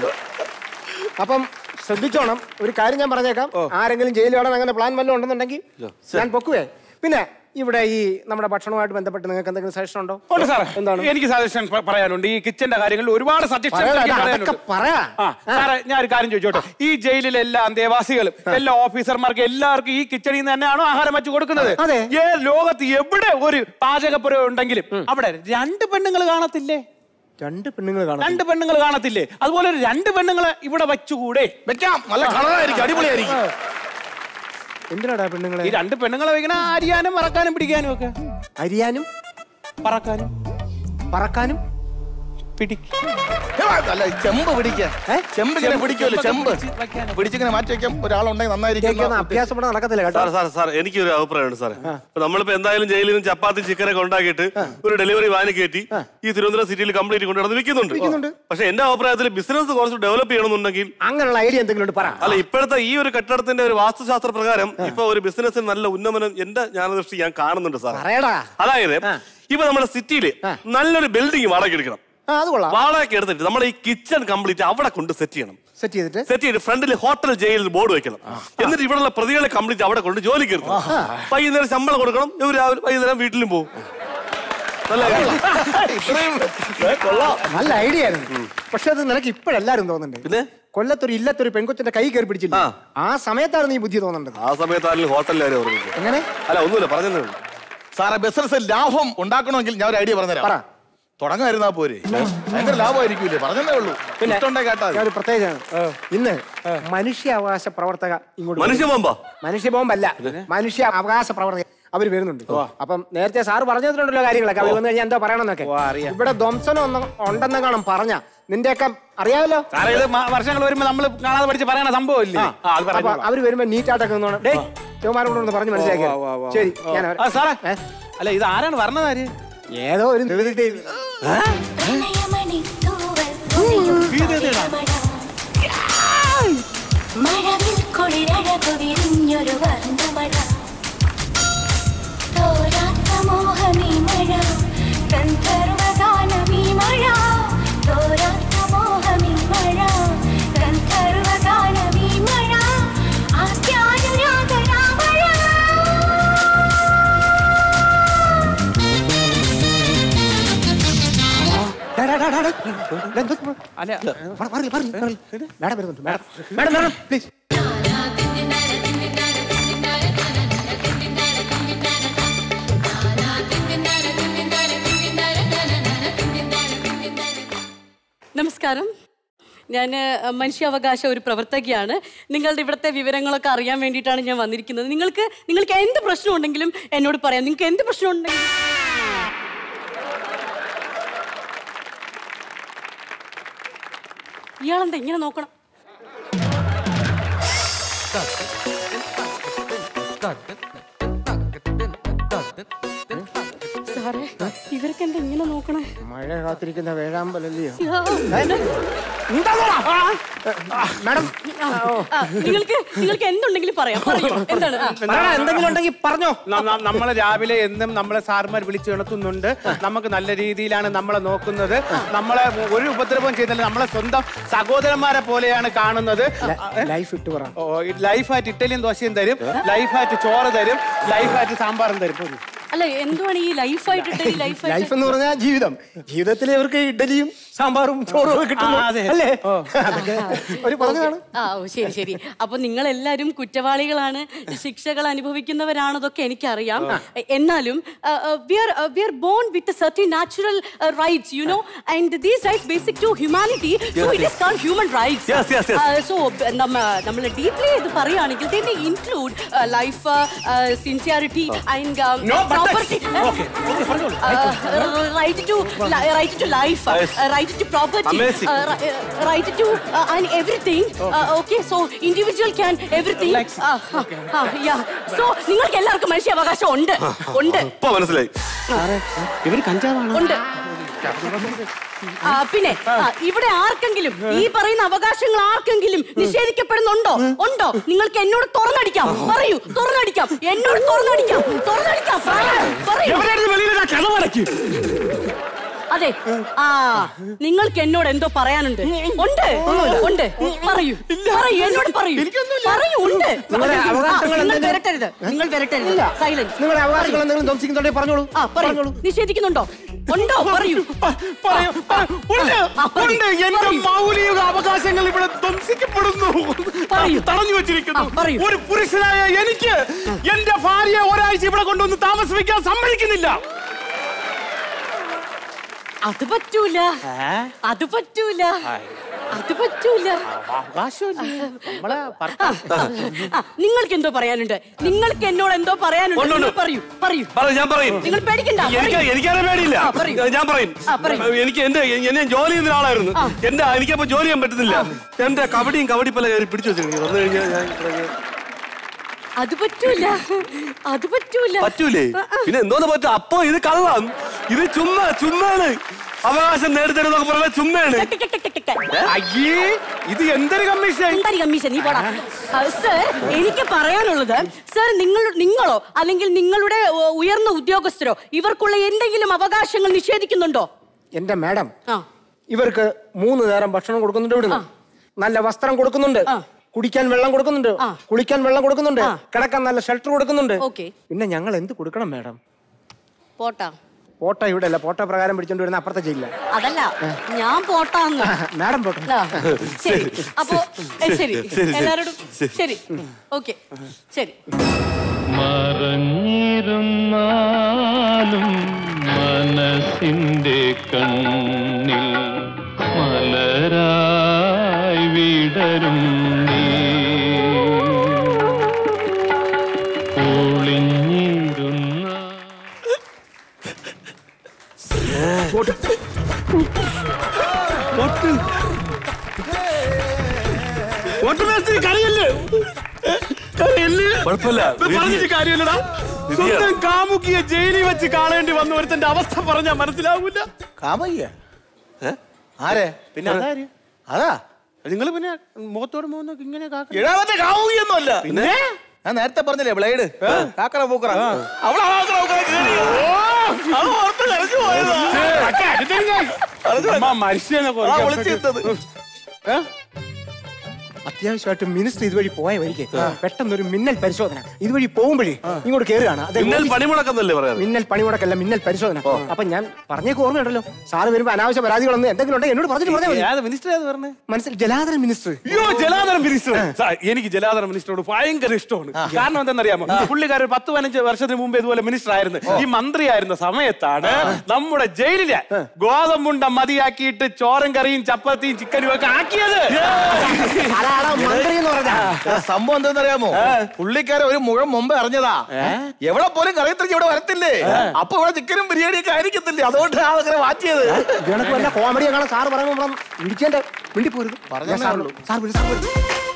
അപ്പം ശ്രദ്ധിച്ചോണം ഒരു കാര്യം ഞാൻ പറഞ്ഞേക്കാം ആരെങ്കിലും ജയിലിൽ വിടാൻ അങ്ങനെ പ്ലാൻ വല്ലതും ഉണ്ടെന്നുണ്ടെങ്കിൽ ഞാൻ പൊക്കുവേ പിന്നെ ഇവിടെ ഈ നമ്മുടെ ഭക്ഷണവുമായിട്ട് ബന്ധപ്പെട്ട് നിങ്ങൾക്ക് എന്തെങ്കിലും സജഷൻ ഉണ്ടോ ഉണ്ട് സാറേ എന്താണ് എനിക്ക് സജഷൻ പറയാനുണ്ട് ഈ കിച്ചന്റെ കാര്യങ്ങളിൽ ഒരുപാട് പറയടാ, അതൊക്കെ പറയാ ആ സാറേ ഞാൻ ഒരു കാര്യം ചോദിച്ചോട്ടെ ഈ ജയിലിലെ എല്ലാ അന്തേവാസികളും എല്ലാ ഓഫീസർമാർക്കും എല്ലാവർക്കും ഈ കിച്ചണിൽ നിന്ന് തന്നെയാണോ ആഹാരം വെച്ച് കൊടുക്കുന്നത് അതെ. ഏ ലോകത്ത് എവിടെ ഒരു പാചകപ്പുര ഉണ്ടെങ്കിലും അവിടെ രണ്ട് പെണ്ണുങ്ങൾ കാണത്തില്ലേ രണ്ട് പെണ്ണുങ്ങൾ കാണാം രണ്ട് പെണ്ണുങ്ങൾ കാണത്തില്ലേ അതുപോലെ ഒരു രണ്ട് പെണ്ണുങ്ങളെ ഇവിടെ വെച്ചുകൂടെ വെക്കാം നല്ല കളറായിരിക്കും അടിപൊളിയായിരിക്കും എന്തിനാടാ പെണ്ണുങ്ങളെ ഈ രണ്ട് പെണ്ണുങ്ങളെ വെക്കണ അരിയാനും മറക്കാനും പിടിക്കാനും ഒക്കെ അരിയാനും പറക്കാനും പറക്കാനും പിടിക്കും അല്ല ഈ ചെമ്പ് പിടിക്ക ചെമ്പ് ഇങ്ങനെ പിടിക്കുമല്ലോ ചെമ്പ് വെക്കാനോ? പിടിച്ചിങ്ങനെ മാറ്റി വെക്കാം ഒരാളുണ്ടെങ്കിൽ നന്നായിരിക്കും ഇതൊക്കെ അഭ്യാസം ഇവിടെ നടക്കത്തില്ല കേട്ടോ സാർ സാർ സാർ എനിക്കൊരു അഭിപ്രായമുണ്ട് സാറേ ഇപ്പൊ നമ്മളിപ്പോ എന്തായാലും ജയിലിൽ നിന്ന് ചപ്പാത്തി ചിക്കനൊക്കെ ഉണ്ടാക്കിയിട്ട് ഒരു ഡെലിവറി വാന് കയറ്റി ഈ തിരുവനന്തപുരം സിറ്റിയിൽ കംപ്ലീറ്റ് കൊണ്ട് നടന്ന് വിൽക്കുന്നുണ്ട് പക്ഷെ എന്റെ അഭിപ്രായത്തിൽ ബിസിനസ് കുറച്ച് ഡെവലപ്പ് ചെയ്യണമെന്നുണ്ടെങ്കിൽ അങ്ങനെയുള്ള ഐഡിയ എന്തെങ്കിലും ഉണ്ട് പറ അല്ല ഇപ്പോഴത്തെ ഈ ഒരു കെട്ടിടത്തിന്റെ ഒരു വാസ്തുശാസ്ത്ര പ്രകാരം ഇപ്പൊ ഒരു ബിസിനസ്സിന് നല്ല ഉന്നമനം എന്റെ ജ്ഞാനദൃഷ്ടി ഞാൻ കാണുന്നുണ്ട് സാർ പറയടാ അതായത് ഇപ്പൊ നമ്മുടെ സിറ്റിയില് നല്ലൊരു ബിൽഡിംഗ് വാടക എടുക്കണം ആ അത് കൊള്ളാം വാടക എടുത്തിട്ട് നമ്മുടെ ഈ കിച്ചൺ കംപ്ലീറ്റ് അവിടെ കൊണ്ട് സെറ്റ് ചെയ്യണം സെറ്റ് ചെയ്തിട്ട് സെറ്റ് ചെയ്ത് ഫ്രണ്ടിൽ ഹോട്ടൽ ജയിലിൽ ബോർഡ് വെക്കണം എന്നിട്ട് ഇവിടെയുള്ള പ്രതികളെ കംപ്ലീറ്റ് അവിടെ കൊണ്ട് ജോലിക്ക് ഇരുത്തണം വൈകുന്നേരം ശമ്പളം കൊടുക്കണം ഇവർ രാവിലെ വൈകുന്നേരം വീട്ടിലും പോകും നല്ല idea. ഇത്രയും ഏ, കൊള്ളാം നല്ല ഐഡിയ ആയിരുന്നു പക്ഷെ അത് നിനക്ക് ഇപ്പോഴെല്ലാരും തോന്നുന്നുണ്ട് പിന്നെ കൊല്ലത്തൊരു ഇല്ലത്തൊരു പെൺകൊച്ചിന്റെ കൈ കയറി പിടിച്ചില്ല ആ. ആ സമയത്താണ് നീ ബുദ്ധി തോന്നേണ്ടത് ആ സമയത്ത് ആരെങ്കിലും ഹോട്ടലിലാരും ഓർമ്മിക്കും എങ്ങനെ അല്ല ഒന്നുമില്ല പറഞ്ഞതേ ഉള്ളൂ സാറേ ബിസിനസ് ലാഭം ഉണ്ടാക്കണമെങ്കിൽ ഞാൻ ഒരു ഐഡിയ പറ പറഞ്ഞുതരാം തുടങ്ങായിരുന്നാ പോരെ ഭയങ്കര ലാഭമായിരിക്കൂലേ പറഞ്ഞതേ ഉള്ളൂ ഇഷ്ടമുണ്ടെ കേട്ടാ മതി. ഞാൻ ഒരു പ്രത്യേകതയാണ് ഇന്ന് മനുഷ്യാവകാശ പ്രവർത്തക ഇങ്ങോട്ട് മനുഷ്യ ബോംബാ മനുഷ്യ ബോംബല്ല മനുഷ്യ അവകാശ പ്രവർത്തക അവർ വരുന്നുണ്ട് അപ്പം നേരത്തെ സാറ് പറഞ്ഞിട്ടുണ്ടല്ലോ കാര്യങ്ങളൊക്കെ അവർ വന്നു കഴിഞ്ഞാൽ എന്താ പറയണമെന്നൊക്കെ ഇവിടെ ധ്വംസനം ഒന്നും ഉണ്ടെന്നെങ്ങാണം പറഞ്ഞ നിന്റെയൊക്കെ അറിയാമല്ലോ സാറേ ഇത് മ- വർഷങ്ങൾ വരുമ്പോ നമ്മൾ കാണാതെ പഠിച്ച് പറയണ സംഭവം ഇല്ലേ ആ, അത് അപ്പൊ പറഞ്ഞോളാം. അവര് വരുമ്പോ നീറ്റായിട്ടൊക്കെ നിന്നോണം ഡേ ശിവമാരോട് ഒന്ന് പറഞ്ഞ് മനസ്സിലാക്കി ശരി ഞാൻ അവരെ- ആ, സാറേ ഏ? അല്ല ഇത് ആരാണ് പറഞ്ഞത് ആര് ഏതോ ഒരു നിർവൃത്തി മഴവിൽ കുളിരഴകു വിരിഞ്ഞൊരു വർണ്ണമഴ തോരാത്ത മോഹമീ മഴ ഗന്ധർവഗാനമീ മഴ തോരാത്ത മോഹമീ മഴ ഗന്ധർവഗാനമീ മഴ ആദ്യാനുരാഗരാമഴ ഡാ, ഡാ, ഡാ, ഡാ, ഡാ. ഡാ, എന്തോ ഇപ്പൊ? അല്ല പറ, പറയ്, പറയ്, പറയ്. മാഡം വരുന്നുണ്ട് മാഡം മാഡം മാഡം പ്ലീസ് നമസ്കാരം ഞാൻ മനുഷ്യാവകാശ ഒരു പ്രവർത്തകയാണ് നിങ്ങളുടെ ഇവിടുത്തെ വിവരങ്ങളൊക്കെ അറിയാൻ വേണ്ടിയിട്ടാണ് ഞാൻ വന്നിരിക്കുന്നത് നിങ്ങൾക്ക് നിങ്ങൾക്ക് എന്ത് പ്രശ്നം ഉണ്ടെങ്കിലും എന്നോട് പറയാം നിങ്ങൾക്ക് എന്ത് പ്രശ്നം ഉണ്ടെങ്കിലും ഇയാളെന്താ ഇങ്ങനെ നോക്കണം സാറേ ഇവരൊക്കെ എന്താ ഇങ്ങനെ നോക്കണേ മഴ കാത്തിരിക്കുന്ന വേഴാമ്പലല്ലയോ യാ. മാഡം ആ, നിങ്ങൾക്ക് നിങ്ങൾക്ക് എന്തുണ്ടെങ്കിലും പറയാം പറയൂ എന്താണ് ആ. പറയടാ, എന്തെങ്കിലും ഉണ്ടെങ്കിൽ പറഞ്ഞോ നമ്മൾ രാവിലെ എന്നും നമ്മളെ സാർമാർ വിളിച്ചു ഉണർത്തുന്നുണ്ട് നമുക്ക് നല്ല രീതിയിലാണ് നമ്മളെ നോക്കുന്നത് നമ്മളെ ഒരു ഉപദ്രവം ചെയ്യുന്നില്ല നമ്മളെ സ്വന്തം സഹോദരന്മാരെ പോലെയാണ് കാണുന്നത് ലൈഫ് ഇട്ട് പറ ലൈഫായിട്ട് ഇറ്റലിയൻ ദോശയും തരും ലൈഫായിട്ട് ചോറ് തരും ലൈഫായിട്ട് സാമ്പാറും തരും പോരൂ. അല്ല എന്തുവാണ് ഈ ലൈഫായിട്ട് ഈ ലൈഫായിട്ട് ലൈഫ് എന്ന് പറഞ്ഞാൽ ജീവിതം ജീവിതത്തിൽ ഇവർക്ക് ഇഡലിയും സാമ്പാറും ചോറും ഒക്കെ കിട്ടുന്നു ആ, അതെ. അല്ലേ അതൊക്കെ ഒരു പറഞ്ഞതാണ് ആ ഓ ശരി ശരി അപ്പൊ നിങ്ങൾ എല്ലാരും കുറ്റവാളികളാണ് ശിക്ഷകൾ അനുഭവിക്കുന്നവരാണ് അതൊക്കെ എനിക്കറിയാം എന്നാലും we are we are born with certain natural rights you know and these rights basic to humanity so it is call human Yes, yes, yes. Rights so നമ്മൾ ഡീപ്ലി ഇത് പറയുകയാണെങ്കിൽ they may include life sincerity and No, but property. Uh, right to li- right to life, uh, Yes. right to property, Amazing. uh, ri- uh, right to uh, and everything. Uh, okay, so individual can everything. Uh, uh, uh, yeah. So നിങ്ങൾക്ക് എല്ലാവർക്കും മനുഷ്യാവകാശം ഉണ്ട് ഉണ്ട് ഇപ്പൊ മനസ്സിലായി ഇവര് കഞ്ചാവാണ് ഉണ്ട് ആ, പിന്നെ ആ, ഇവിടെ ആർക്കെങ്കിലും ഈ പറയുന്ന അവകാശങ്ങൾ ആർക്കെങ്കിലും നിഷേധിക്കപ്പെടുന്നുണ്ടോ ഉണ്ടോ നിങ്ങൾക്ക് എന്നോട് തുറന്നടിക്കാം പറയൂ തുറന്നടിക്കാം എന്നോട് തുറന്നടിക്കാം തുറന്നടിക്കാം പറയൂ, പറയൂ അതെ ആ നിങ്ങൾക്ക് എന്നോട് എന്തോ പറയാനുണ്ട് ഉണ്ട് ഉണ്ട് പറയൂ പറയൂ എന്നോട് പറയൂ പറയൂ ഉണ്ട് നിങ്ങളുടെ ആ, അവകാശങ്ങൾ നിങ്ങൾ എന്തെങ്കിലും- വരട്ടരുത് നിങ്ങൾ വരട്ടരുത് സൈലൻസ് നിങ്ങളുടെ അവകാശങ്ങൾ എന്തെങ്കിലും ധ്വംസിക്കുന്നുണ്ടെങ്കിൽ പറഞ്ഞോളൂ ആ പറയൂ നിഷേധിക്കുന്നുണ്ടോ ഉണ്ടോ പറയൂ പറയൂ, പറ- ഉണ്ട്, ആ, പറയൂ, ഉണ്ട്. എന്റെ പറയൂ. മൗലിക അവകാശങ്ങൾ ഇവിടെ ധ്വംസിക്കപ്പെടുന്നു പറയൂ. തടഞ്ഞു വെച്ചിരിക്കുന്നു ആ, പറയൂ. ഒരു പുരുഷനായ എനിക്ക് എന്റെ ഭാര്യയെ ഒരാഴ്ച ഇവിടെ കൊണ്ടുവന്ന് താമസിപ്പിക്കാൻ സമ്മതിക്കുന്നില്ല അത് പറ്റൂല അത് പറ്റൂല അത് പറ്റൂല അവകാശമില്ല നമ്മളെ ആ, നിങ്ങൾക്ക് എന്തോ പറയാനുണ്ട് നിങ്ങൾക്ക് എന്നോട് എന്തോ പറയാനുണ്ട് ഉണ്ട്, ഉണ്ട്. നിങ്ങൾ പറയൂ പറയൂ പറ ഞാൻ പറയും നിങ്ങൾ പേടിക്കണ്ട എനിക്ക് പറയൂ. എനിക്കറിയാൻ പേടിയില്ല ആ, പറയൂ. ഞാൻ പറയും ആ, പറയൂ. എനിക്ക് എന്റെ എന്നെ ജോലി ചെയ്യുന്ന ആളായിരുന്നു എന്റെ എനിക്കപ്പോ ജോലി ചെയ്യാൻ പറ്റുന്നില്ല എന്റെ കബഡിയും കബഡി പല കയറി പിടിച്ചു വെച്ചിട്ടുണ്ട് വന്നു കഴിഞ്ഞാൽ ഞാൻ ഇവിടെ അത് പറ്റൂല അത് പറ്റൂല പറ്റൂലേ പിന്നെ എന്തോന്ന് പറ്റും അപ്പൊ ഇത് കള്ളം ഇത് ചുമ്മാ ചുമ്മാണ് അവകാശം നേടിത്തരുന്നൊക്കെ പറഞ്ഞാൽ ചുമ്മയാണ് അയ്യേ ഇത് എന്തൊരു കമ്മീഷൻ എന്തായി കമ്മീഷൻ നീ പോടാ സർ എനിക്ക് പറയാനുള്ളത് സർ നിങ്ങൾ നിങ്ങളോ അല്ലെങ്കിൽ നിങ്ങളുടെ ഓ, ഉയർന്ന ഉദ്യോഗസ്ഥരോ ഇവർക്കുള്ള എന്തെങ്കിലും അവകാശങ്ങൾ നിഷേധിക്കുന്നുണ്ടോ എന്റെ മാഡം ആ ഇവർക്ക് മൂന്ന് നേരം ഭക്ഷണം കൊടുക്കുന്നുണ്ട് ഇവിടുന്ന് നല്ല വസ്ത്രം കൊടുക്കുന്നുണ്ട് ആ. കുടിക്കാൻ വെള്ളം കൊടുക്കുന്നുണ്ട് ആ. കുളിക്കാൻ വെള്ളം കൊടുക്കുന്നുണ്ട് ആ. കിടക്കാൻ നല്ല ഷെൽട്ടർ കൊടുക്കുന്നുണ്ട് ഓക്കെ പിന്നെ ഞങ്ങൾ എന്ത് കൊടുക്കണം മാഡം പോട്ടാ പോട്ട ഇവിടെ അല്ല പോട്ട പ്രകാരം പിടിച്ചോണ്ട് വരുന്ന അപ്പുറത്തെ ജയിലില്ല അതല്ല ഞാൻ പോട്ടാന്ന് മാഡം പോട്ടെ ആ, ശരി അപ്പോ ഏ, ശരി ശരി. എല്ലാരോടും ശരി ഓക്കെ ശരി മറഞ്ഞിരുന്നാലും മനസ്സിന്റെ കണ്ണിൽ മലരായി വിടരും നീ ഒളിഞ്ഞിരുന്ന കറിയല്ലേ കറിയല്ലേ കുഴപ്പമില്ല ഇത് പറഞ്ഞിട്ട് കാര്യമില്ലടാ സ്വന്തം കാമുകിയെ ജയിലിൽ വെച്ച് കാണേണ്ടി വന്ന ഒരുത്തന്റെ അവസ്ഥ പറഞ്ഞാൽ മനസ്സിലാവൂല കാമയ്യ ആരെ പിന്നെ അതാര് അതാ നിങ്ങൾ പിന്നെ മുഖത്തോട് മുഖം ഇങ്ങനെ കാക്ക എഴാമത്തെ കാമുകിയൊന്നുമല്ല പിന്നെ ഞാൻ നേരത്തെ പറഞ്ഞില്ലേ ബ്ലേഡ് കാക്കറ പൂക്കറ അവളെ കാക്കറ പൂക്കറ കേറി. അവൾ ഓർത്ത് കരഞ്ഞു പോയതാ. മനുഷ്യനെ ആ വിളിച്ചിരുന്നത് അത്യാവശ്യമായിട്ട് മിനിസ്റ്റർ ഇതുവഴി പോയ വഴിക്ക് പെട്ടെന്ന് ഒരു മിന്നൽ പരിശോധന ഇതുവഴി പോകുമ്പോഴേ ഇങ്ങോട്ട് കയറുകയാണ് അത് മിന്നൽ ഓഫീസ്- പണിമുടക്കുന്നല്ലേ പറയാറ് മിന്നൽ പണിമുടക്കല്ല മിന്നൽ പരിശോധന അപ്പൊ ഞാൻ പറഞ്ഞേക്ക് ഓർമ്മയുണ്ടല്ലോ സാറ് വരുമ്പോ അനാവശ്യ പരാതികളൊന്നും എന്തെങ്കിലും ഉണ്ടെങ്കിൽ എന്നോട് പറഞ്ഞിട്ട് പറഞ്ഞാൽ മതി ഏത് മിനിസ്റ്റർ ഏത് പറഞ്ഞേ മനസ്സിൽ ജലാധര മിനിസ്റ്റർ അയ്യോ ജലാധര മിനിസ്റ്റർ സാർ, എനിക്ക് ജലാധര മിനിസ്റ്ററോട് ഭയങ്കര ഇഷ്ടമാണ് കാരണം എന്തെന്നറിയാമോ പുള്ളിക്കാരൻ ഒരു പത്ത് പതിനഞ്ച് വർഷത്തിന് മുമ്പ് ഇതുപോലെ മിനിസ്റ്റർ ആയിരുന്നു ഈ മന്ത്രിയായിരുന്ന സമയത്താണ് നമ്മുടെ ജയിലിലെ ഗോതമ്പുണ്ട മതിയാക്കിയിട്ട് ചോറും കറിയും ചപ്പാത്തിയും ചിക്കനും ഒക്കെ ആക്കിയത് അതാണ് മന്ത്രി എന്ന് പറഞ്ഞാ സംഭവം എന്താണെന്നറിയാമോ പുള്ളിക്കാരെ ഒരു മുഴം മുമ്പ് അറിഞ്ഞതാ എവിടെ പോലും കറിയത്തിരിച്ച് ഇവിടെ വരത്തില്ലേ അപ്പൊ ഇവിടെ ചിക്കനും ബിരിയാണിയും ഒക്കെ ആയിരിക്കത്തില്ലേ അതുകൊണ്ട് അങ്ങനെ മാറ്റിയത് ഇവനക്ക് വല്ല കോമഡി കാണാൻ സാറ് പറയുമ്പോൾ ഇടിച്ചേന്റെ മിണ്ടി പോരുത് പറഞ്ഞതേ ഞാൻ സാറിനോട്- സാർ വരൂ, സാർ വരൂ.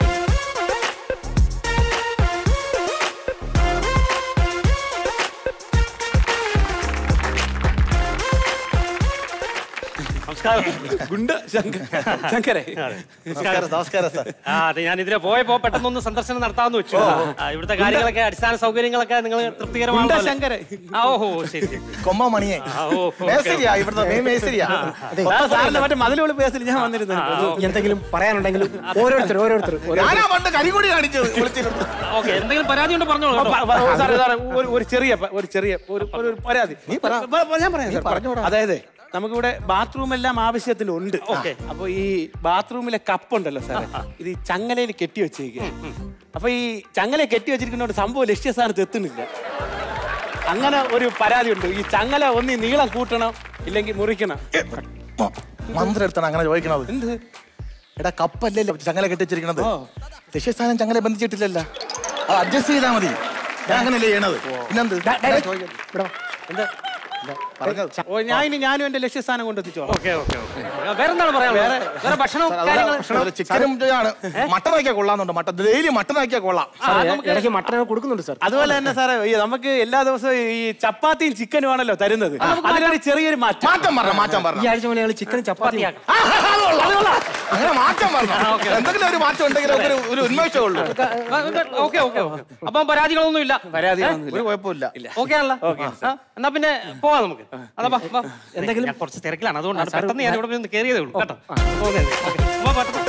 നമസ്കാരം ഗുണ്ട ശങ്കർ ശങ്കരെ നമസ്കാരം നമസ്കാരം സാർ ആ അതെ ഞാൻ ഇതിലെ പോയപ്പോ പെട്ടെന്നൊന്ന് സന്ദർശനം നടത്താമെന്ന് വെച്ചു ആ, ഇവിടുത്തെ കാര്യങ്ങളൊക്കെ അടിസ്ഥാന സൗകര്യങ്ങളൊക്കെ നിങ്ങൾ ഗുണ്ട തൃപ്തികരമാണ് ശങ്കരെ ആ ഓഹോ ശരി ശരി കൊമ്മ മണിയെ ആ, ഓ, ഓ, മേസ്തിരിയാ ഇവിടുത്തെ മെയിൻ മേസ്തിരിയാ സാറിന്റെ മറ്റേ മതിലുകൾ പേസിൽ ഞാൻ വന്നിരുന്നു എന്തെങ്കിലും പറയാനുണ്ടെങ്കിലും ഓരോരുത്തർ ഓരോരുത്തർ ഞാനാ പണ്ട് കരികൂടി കാണിച്ചത് വിളിച്ചിരുന്നു ഓക്കെ എന്തെങ്കിലും പരാതി ഉണ്ട് പറഞ്ഞോളൂ കേട്ടോ. പ- പ- സാറേ, സാറേ, ഒരു ഒരു ചെറിയ പ- ഒരു ചെറിയ ഒരു ഒരു ഒരു പരാതി പ- പ- ഞാൻ പറയാം സാർ. അതായത് നമുക്കിവിടെ ബാത്റൂം എല്ലാം ആവശ്യത്തിനുണ്ട് അപ്പൊ ഈ ബാത്റൂമിലെ കപ്പ് ഉണ്ടല്ലോ സാറേ ഇത് ഈ ചങ്ങലയിൽ കെട്ടി വെച്ചേക്കുക അപ്പൊ ഈ ചങ്ങല കെട്ടി വെച്ചിരിക്കുന്നോണ്ട് സംഭവം ലക്ഷ്യസ്ഥാനത്ത് എത്തുന്നില്ല അങ്ങനെ ഒരു പരാതി ഉണ്ട് ഈ ചങ്ങല ഒന്ന് നീളം കൂട്ടണം ഇല്ലെങ്കിൽ മുറിക്കണം മന്ത്രി എടുത്താണ് അങ്ങനെ ചോദിക്കണത് എന്ത് എടാ കപ്പല്ലല്ലോ ചങ്ങല കെട്ടിച്ചിരിക്കണത് ലക്ഷ്യസ്ഥാനം ചങ്ങല ബന്ധിച്ചിട്ടില്ലല്ലോ അത് അഡ്ജസ്റ്റ് ചെയ്താൽ മതി ഞാൻ അങ്ങനല്ലേ ചെയ്യണത് പിന്നെന്ത് ഡാ, ഡാ, ഞാൻ ഡാ. ചോദിക്കട്ടെ. ഇവിടെ വാ. എന്താ എന്താ പറഞ്ഞത് ഓ ഞാൻ ഇനി ഞാനും എന്റെ ലക്ഷ്യസ്ഥാനം കൊണ്ടെത്തിച്ചോളാം ഓക്കെ ഓക്കെ ഓക്കെ വേറെന്താണ് പറയാൻ വേറെ വേറെ ഭക്ഷണം സാർ, അതുപോലെ കാര്യങ്ങൾ ഭക്ഷണം ചിക്കനും ആണ് മട്ടൻ ആക്കിയാൽ കൊള്ളാന്നുണ്ട് മട്ടൻ ഡെയിലി മട്ടൻ ആക്കിയാൽ കൊള്ളാം സാർ, ഇടയ്ക്ക് മട്ടൻ കൊടുക്കുന്നുണ്ട് സാർ അതുപോലെ തന്നെ സാറേ ഈ നമുക്ക് എല്ലാ ദിവസവും ഈ ചപ്പാത്തിയും ചിക്കനും ആണല്ലോ തരുന്നത് അതിനൊരു ചെറിയൊരു മാറ്റം മാറ്റം പറഞ്ഞ മാറ്റം ഈ പറഞ്ഞ ആഴ്ച മുതൽ ഞങ്ങൾ ചിക്കൻ ചപ്പാത്തി അങ്ങനെ മാറ്റം പറഞ്ഞു എന്തെങ്കിലും ഒരു മാറ്റം ഉണ്ടെങ്കിൽ ഒരു ഒരു ഉന്മേഷമേ ഉള്ളൂ ഓക്കെ ഓക്കെ അപ്പം പരാതികളൊന്നും ഇല്ല പരാതികളൊന്നുമില്ല. ഒരു കുഴപ്പമില്ല ഓക്കെ ആണല്ലോ ആ, എന്നാ പിന്നെ പോവാം നമുക്ക് അതാ വാ, വാ. എന്തെങ്കിലും കുറച്ച് തിരക്കിലാണ് അതുകൊണ്ടാണ് പെട്ടെന്ന് ഞാൻ ഇവിടെ ഒന്ന് കയറിയതേ ഉള്ളൂ കേട്ടോ പോകുന്നേ വാ, പെട്ടെന്ന്.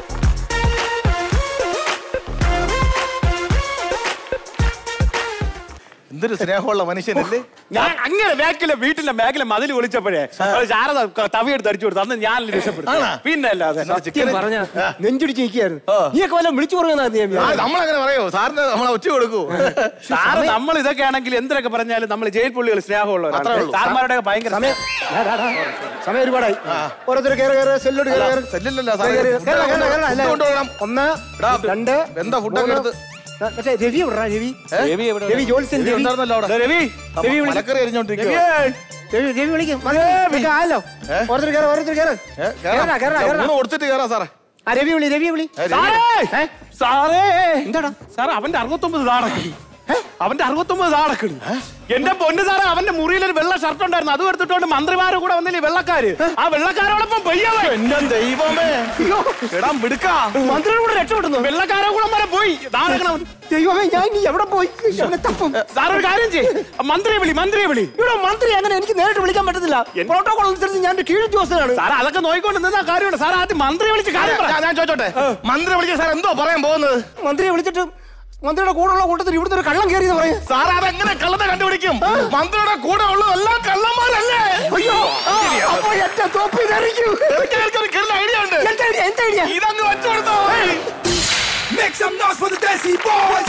എന്തൊരു സ്നേഹമുള്ള മനുഷ്യനല്ലേ ഞാൻ അങ്ങനെ ബാക്കിലെ വീട്ടിലെ ബാക്കിലെ മതിൽ വിളിച്ചപ്പോഴേ അവള് ശാരദ ക- തവിയെടുത്ത് അടിച്ചു കൊടുത്തു അന്ന് ഞാൻ രക്ഷപ്പെടും പിന്നെ അല്ലാതെ സത്യം പറഞ്ഞ നെഞ്ചിടിച്ച് നിൽക്കുകയായിരുന്നു നീയൊക്കെ വല്ല വിളിച്ചു പറയുന്ന നമ്മളങ്ങനെ പറയോ സാറിന് നമ്മളെ ഒറ്റ കൊടുക്കൂ സാറ് നമ്മൾ ഇതൊക്കെ ആണെങ്കിൽ എന്തൊക്കെ പറഞ്ഞാലും നമ്മൾ ജയിൽ പുള്ളികൾ അത്രേ സ്നേഹമുള്ളവരാണ് ഉള്ളൂ. സാർമാരുടെ ഭയങ്കര സമയം ഡാ, ഡാ, ഡാ. സമയം ഒരുപാടായി ഓരോരുത്തർ കയറി കയറി സെല്ലോട്ട് കയറി കയറി സെല്ലില്ലല്ലോ കയറി, കയറി, കയറി, കയറി, കയറി, ഫുഡ് എല്ലാവരും. കൊണ്ടുപോകണം ഒന്ന് രണ്ട് എന്താ ഫുഡൊക്കെ മൂന്ന്. എടുത്ത് ആ, മറ്റേ രവി എവിടെടാ രവി രവി എവിടെ? രവി ജോത്സ്യൻ രവി രവി ഉണ്ടായിരുന്നല്ലോ അവിടെ രവി രവി വിളി. മലക്കറി എറിഞ്ഞോണ്ടിരിക്കുക രവി രവി വിളിക്കും മതി, ഇതൊക്കെ ആയല്ലോ ഓരോരുത്തർ കയറി ഓരോരുത്തർ കയറി കേറടാ, കേറടാ, കേറടാ. ഊണ് കൊടുത്തിട്ട് കയറാ സാറേ ആ രവി വിളി രവി വിളി ഏ, രവി. സാറേ! സാറേ എന്താടാ സാർ അവന്റെ അറുപത്തൊമ്പത് താടക്കണം അവന്റെ അറുപത്തൊമ്പത് താടക്കണം എന്റെ പൊന്ന് സാറേ അവന്റെ മുറിയിൽ ഒരു വെള്ള ഷർട്ട് ഉണ്ടായിരുന്നു അത് എടുത്തിട്ടുണ്ട് മന്ത്രിമാരും കൂടെ വന്നില്ലേ വെള്ളക്കാര് ആ വെള്ളക്കാരോടൊപ്പം പെയ്യാവേ എന്റെ ദൈവമേ ഇടാൻ മിടുക്കാ മന്ത്രിയുടെ കൂടെ രക്ഷപ്പെടുന്നു വെള്ളക്കാരെ കൂടെ വരെ പോയി താടക്കണം ദൈവമേ ഞാൻ ഇനി എവിടെ പോയി അവനെ തപ്പും സാർ ഒരു കാര്യം ചെയ്യ് മന്ത്രിയെ വിളി മന്ത്രിയെ വിളി ഇവിടെ മന്ത്രി അങ്ങനെ എനിക്ക് നേരിട്ട് വിളിക്കാൻ പറ്റത്തില്ല പ്രോട്ടോകോൾ അനുസരിച്ച് ഞാൻ കീഴ് ഉദ്യോഗസ്ഥനാണ് സാർ അതൊക്കെ നോയിക്കൊണ്ട് നിന്നാ കാര്യമുണ്ട് സാർ ആദ്യം മന്ത്രിയെ വിളിച്ച് കാര്യം പറ. ഞാൻ- ഞാൻ ചോദിച്ചോട്ടെ മന്ത്രി വിളിച്ച സാർ എന്തോ പറയാൻ പോകുന്നത് മന്ത്രിയെ വിളിച്ചിട്ട് മന്ത്രിയുടെ കൂടെയുള്ള കൂട്ടത്തിൽ ഇവിടുത്തെ ഒരു കള്ളം കയറിയെന്ന് പറയും സാർ അതെങ്ങനെ കള്ളത്തെ കണ്ടുപിടിക്കും മന്ത്രിയുടെ കൂടെ ഉള്ളതെല്ലാം കള്ളന്മാരല്ലേ അയ്യോ ആ, അപ്പൊ എന്റെ തോപ്പി തെറിക്കും എനിക്ക് എനിക്കൊരു കിടന്ന ഐഡിയ ഉണ്ട് എന്താ idea? എന്താ idea? ഇതങ്ങ് വെച്ചു കൊടുത്തോ Make some noise for the Desi Boys.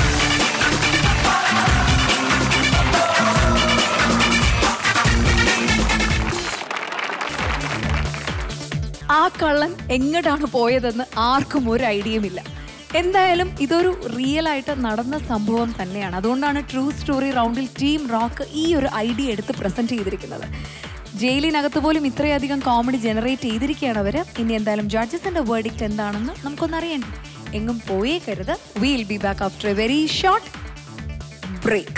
ആ കള്ളൻ എങ്ങോട്ടാണ് പോയതെന്ന് ആർക്കും ഒരു ഐഡിയയും ഇല്ല എന്തായാലും ഇതൊരു റിയൽ ആയിട്ട് നടന്ന സംഭവം തന്നെയാണ് അതുകൊണ്ടാണ് ട്രൂ സ്റ്റോറി റൗണ്ടിൽ ടീം റോക്ക് ഈ ഒരു ഐഡിയ എടുത്ത് പ്രസന്റ് ചെയ്തിരിക്കുന്നത് ജയിലിനകത്ത് പോലും ഇത്രയധികം കോമഡി ജനറേറ്റ് ചെയ്തിരിക്കുകയാണ് അവർ ഇനി എന്തായാലും ജഡ്ജസിന്റെ വേർഡിക്റ്റ് എന്താണെന്ന് നമുക്കൊന്നറിയണ്ടേ എങ്ങും പോയേക്കരുത് will be back after a very short break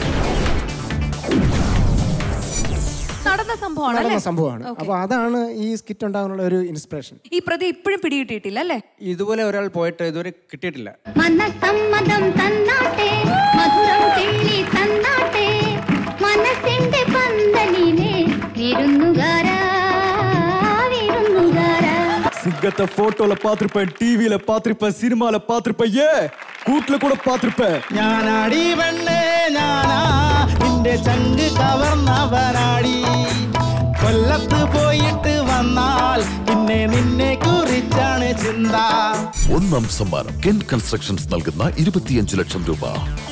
നടന്ന സംഭവമാണ് നടന്ന അല്ലേ സംഭവമാണ് അപ്പൊ അതാണ് ഈ സ്കിറ്റ് ഉണ്ടാകാനുള്ള ഒരു ഇൻസ്പിറേഷൻ ഈ പ്രതി ഇപ്പോഴും പിടികിട്ടിയിട്ടില്ല അല്ലേ ഇതുപോലെ ഒരാൾ പോയിട്ട് ഇതുവരെ കിട്ടിയിട്ടില്ല മനസമ്മതം തന്നാട്ടെ മധുരം കിള്ളി തന്നാട്ടെ മനസ്സിന്റെ പന്തലിലെ വിരുന്നുകാരാ വിരുന്നുകാരാ சிங்கத்தை போட்டோல பாத்திருப்பேன் டிவியில பாத்திருப்பேன் சினிமால பாத்திருப்பேன் ஏ கூட்டுல கூட பாத்திருப்பேன் ഞാനാടി പെണ്ണേ ഞാനാ നിന്റെ ചങ്ക് കവർന്നവനാടി കൊല്ലത്ത് പോയിട്ട് വന്നാൽ പിന്നെ നിന്നെ കുറിച്ചാണ് ചിന്ത ഒന്നാം സമ്മാനം കെൻ കൺസ്ട്രക്ഷൻസ് നൽകുന്ന ഇരുപത്തിയഞ്ച് ലക്ഷം രൂപ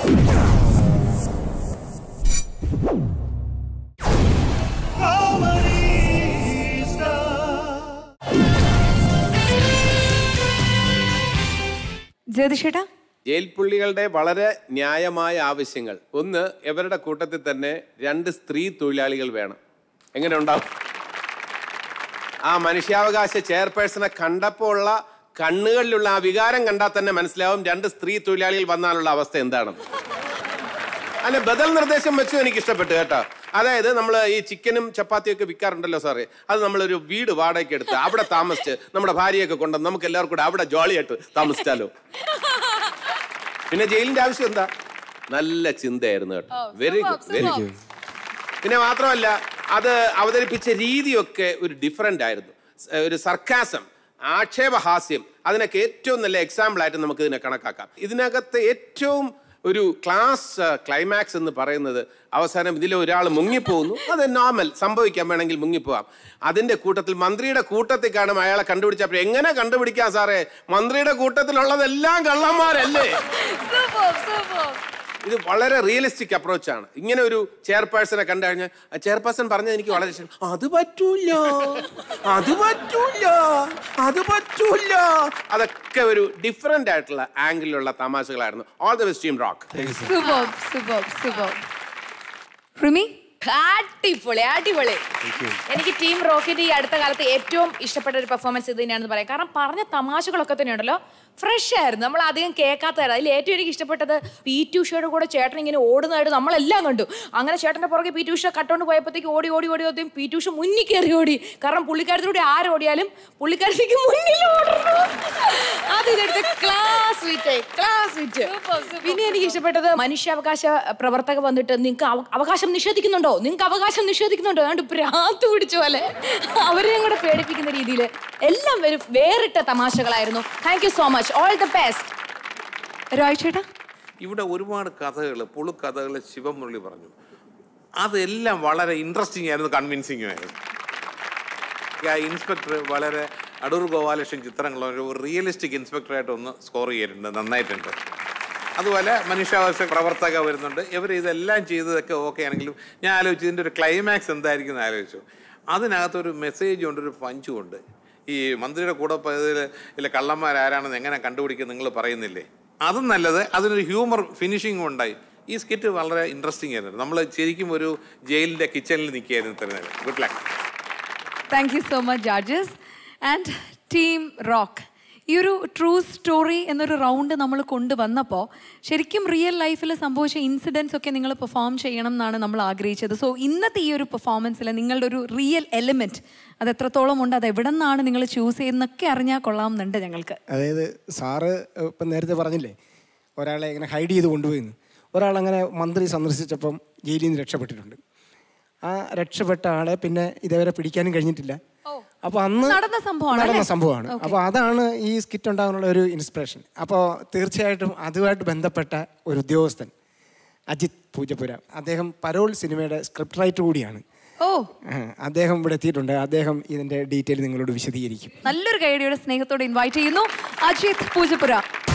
ജ്യോതിഷേട്ടാ ജയിൽ പുള്ളികളുടെ വളരെ ന്യായമായ ആവശ്യങ്ങൾ ഒന്ന് ഇവരുടെ കൂട്ടത്തിൽ തന്നെ രണ്ട് സ്ത്രീ തൊഴിലാളികൾ വേണം എങ്ങനെ ഉണ്ടാവും ആ മനുഷ്യാവകാശ ചെയർപേഴ്സണെ കണ്ടപ്പോൾ ഉള്ള കണ്ണുകളിലുള്ള ആ വികാരം കണ്ടാൽ തന്നെ മനസ്സിലാവും രണ്ട് സ്ത്രീ തൊഴിലാളികൾ വന്നാലുള്ള അവസ്ഥ എന്താണെന്ന് അല്ല ബദൽ നിർദ്ദേശം വെച്ചു എനിക്ക് ഇഷ്ടപ്പെട്ടു കേട്ടോ അതായത് നമ്മൾ ഈ ചിക്കനും ചപ്പാത്തിയും ഒക്കെ വിൽക്കാറുണ്ടല്ലോ സാറേ അത് നമ്മളൊരു വീട് വാടകയ്ക്ക് എടുത്ത് അവിടെ താമസിച്ച് നമ്മുടെ ഭാര്യയൊക്കെ കൊണ്ടുവന്ന് നമുക്ക് എല്ലാവർക്കും കൂടെ അവിടെ ജോളിയായിട്ട് താമസിച്ചാലോ പിന്നെ ജയിലിന്റെ ആവശ്യം എന്താ നല്ല ചിന്തയായിരുന്നു കേട്ടോ വെരി ഗുഡ് വെരി ഗുഡ് പിന്നെ മാത്രമല്ല അത് അവതരിപ്പിച്ച രീതിയൊക്കെ ഒരു ഡിഫറെൻ്റ് ആയിരുന്നു സ് ഒരു സർക്കാസം ആക്ഷേപഹാസ്യം അതിനൊക്കെ ഏറ്റവും നല്ല എക്സാമ്പിൾ ആയിട്ട് നമുക്ക് ഇതിനെ കണക്കാക്കാം ഇതിനകത്ത് ഏറ്റവും ഒരു ക്ലാസ് ക്ലൈമാക്സ് എന്ന് പറയുന്നത് അവസാനം ഇതിൽ ഒരാൾ മുങ്ങിപ്പോകുന്നു അത് നോർമൽ സംഭവിക്കാൻ വേണമെങ്കിൽ മുങ്ങിപ്പോവാം അതിന്റെ കൂട്ടത്തിൽ മന്ത്രിയുടെ കൂട്ടത്തിൽ കാണും അയാളെ കണ്ടുപിടിച്ചപ്പോൾ എങ്ങനെ കണ്ടുപിടിക്കാം സാറേ മന്ത്രിയുടെ കൂട്ടത്തിലുള്ളതെല്ലാം കള്ളന്മാരല്ലേ ഇത് വളരെ റിയലിസ്റ്റിക് അപ്രോച്ചാണ് ഇങ്ങനെ ഒരു ചെയർപേഴ്സണെ കണ്ടു കഴിഞ്ഞാൽ ആ ചെയർപേഴ്സൺ പറഞ്ഞത് എനിക്ക് വളരെ ഇഷ്ടം അത് പറ്റൂല അത് പറ്റൂല അത് പറ്റൂല അതൊക്കെ ഒരു ഡിഫറെന്റ് ആയിട്ടുള്ള ആംഗിളിലുള്ള തമാശകളായിരുന്നു all the best team rock super super super Rimi അടിപൊളി അടിപൊളി എനിക്ക് ടീം റോക്കറ്റ് ഈ അടുത്ത കാലത്ത് ഏറ്റവും ഇഷ്ടപ്പെട്ട ഒരു പെർഫോമൻസ് ഇത് തന്നെയാണെന്ന് പറയാം കാരണം പറഞ്ഞ തമാശകളൊക്കെ തന്നെയുണ്ടല്ലോ ഫ്രഷ് ആയിരുന്നു നമ്മൾ അധികം കേൾക്കാത്തതായിരുന്നു അതിൽ ഏറ്റവും എനിക്ക് ഇഷ്ടപ്പെട്ടത് പി ടു ഷയുടെ കൂടെ ചേട്ടൻ ഇങ്ങനെ ഓടുന്നതായിട്ട് നമ്മളെല്ലാം കണ്ടു അങ്ങനെ ചേട്ടന്റെ പുറകെ പി ടു ഷ കട്ടോണ്ട് പോയപ്പോഴത്തേക്ക് ഓടി ഓടി ഓടി ഓടി പി ടു ഷ മുന്നിൽ കയറി ഓടി കാരണം പുള്ളിക്കാരത്തിലൂടെ ആരോടിയാലും പുള്ളിക്കാരത്തേക്ക് മുന്നിൽ ഓടുന്നു അത് ഇതെടുത്ത് ക്ലാസ് വിറ്റ് ക്ലാസ് വിറ്റ് പിന്നെ എനിക്ക് ഇഷ്ടപ്പെട്ടത് മനുഷ്യാവകാശ പ്രവർത്തക വന്നിട്ട് നിങ്ങൾക്ക് അവകാശം നിഷേധിക്കുന്നുണ്ടോ നിങ്ങൾക്ക് അവകാശം നിഷേധിക്കുന്നുണ്ടോ അതുകൊണ്ട് ഭ്രാന്ത് പിടിച്ച പോലെ അവരെയും കൂടെ പേടിപ്പിക്കുന്ന രീതിയിൽ എല്ലാം ഒരു വേറിട്ട തമാശകളായിരുന്നു thank you so much all the best Rai ചേട്ടാ ഇവിടെ ഒരുപാട് കഥകൾ പുളുക്കഥകൾ ശിവമുരളി പറഞ്ഞു അതെല്ലാം വളരെ ഇൻട്രസ്റ്റിംഗ് ആയിരുന്നു കൺവിൻസിംഗും ആയിരുന്നു ആ ഇൻസ്പെക്ടർ വളരെ അടൂർ ഗോപാലകൃഷ്ണൻ ചിത്രങ്ങൾ ഒരു റിയലിസ്റ്റിക് ഇൻസ്പെക്ടറായിട്ട് ഒന്ന് സ്കോർ ചെയ്തിട്ടുണ്ട് നന്നായിട്ടുണ്ട് അതുപോലെ മനുഷ്യാവകാശ പ്രവർത്തക വരുന്നുണ്ട് ഇവർ ഇതെല്ലാം ചെയ്തതൊക്കെ ഓക്കെ ആണെങ്കിലും ഞാൻ ആലോചിച്ചു ഇതിൻ്റെ ഒരു ക്ലൈമാക്സ് എന്തായിരിക്കും എന്ന് ആലോചിച്ചു അതിനകത്തൊരു മെസ്സേജ് ഉണ്ട് ഒരു പഞ്ചും ഉണ്ട് ഈ മന്ത്രിയുടെ കൂടെ പോയതിൽ ഇല്ല കള്ളന്മാരാരാണെന്ന് എങ്ങനെ കണ്ടുപിടിക്കും നിങ്ങൾ പറയുന്നില്ലേ അതും നല്ലത് അതിനൊരു ഹ്യൂമർ ഫിനിഷിംഗ് ഉണ്ടായി ഈ സ്കിറ്റ് വളരെ ഇൻട്രസ്റ്റിംഗ് ആയിരുന്നു നമ്മൾ ശരിക്കും ഒരു ജയിലിൻ്റെ കിച്ചണിൽ നിൽക്കുകയായിരുന്നു ഇത്ര നേരം good luck thank you so much judges and team rock ഈ ഒരു ട്രൂ സ്റ്റോറി എന്നൊരു റൗണ്ട് നമ്മൾ കൊണ്ടുവന്നപ്പോൾ ശരിക്കും റിയൽ ലൈഫിൽ സംഭവിച്ച ഇൻസിഡൻസ് ഒക്കെ നിങ്ങൾ പെർഫോം ചെയ്യണം എന്നാണ് നമ്മൾ ആഗ്രഹിച്ചത് സോ ഇന്നത്തെ ഈ ഒരു പെർഫോമൻസിൽ നിങ്ങളുടെ ഒരു റിയൽ എലിമെൻറ്റ് അത് എത്രത്തോളം ഉണ്ട് അത് എവിടെ നിന്നാണ് നിങ്ങൾ ചൂസ് ചെയ്യുന്നതൊക്കെ അറിഞ്ഞാൽ കൊള്ളാമെന്നുണ്ട് ഞങ്ങൾക്ക് അതായത് സാറ് ഇപ്പം നേരത്തെ പറഞ്ഞില്ലേ ഒരാളെ ഇങ്ങനെ ഹൈഡ് ചെയ്ത് കൊണ്ടുപോയിന്ന് ഒരാളങ്ങനെ മന്ത്രി സന്ദർശിച്ചപ്പം ജയിലിൽ നിന്ന് രക്ഷപ്പെട്ടിട്ടുണ്ട് ആ രക്ഷപ്പെട്ട ആളെ പിന്നെ ഇതേവരെ പിടിക്കാനും കഴിഞ്ഞിട്ടില്ല അപ്പോൾ അന്ന് നടന്ന സംഭവമാണ് നടന്ന അല്ലേ? സംഭവമാണ് Okay. അപ്പോൾ അതാണ് ഈ സ്കിറ്റ് ഉണ്ടാകാനുള്ള ഒരു ഇൻസ്പിറേഷൻ അപ്പോൾ തീർച്ചയായിട്ടും അതുമായിട്ട് ബന്ധപ്പെട്ട ഒരു ഉദ്യോഗസ്ഥൻ അജിത് പൂജപ്പുര അദ്ദേഹം പരോൾ സിനിമയുടെ സ്ക്രിപ്റ്റ് റൈറ്റർ കൂടിയാണ് ഓ ആ, അദ്ദേഹം ഇവിടെ എത്തിയിട്ടുണ്ട് അദ്ദേഹം ഇതിൻ്റെ ഡീറ്റെയിൽ നിങ്ങളോട് വിശദീകരിക്കും നല്ലൊരു കൈഡിയുടെ സ്നേഹത്തോടെ ഇൻവൈറ്റ് ചെയ്യുന്നു അജിത് പൂജപ്പുര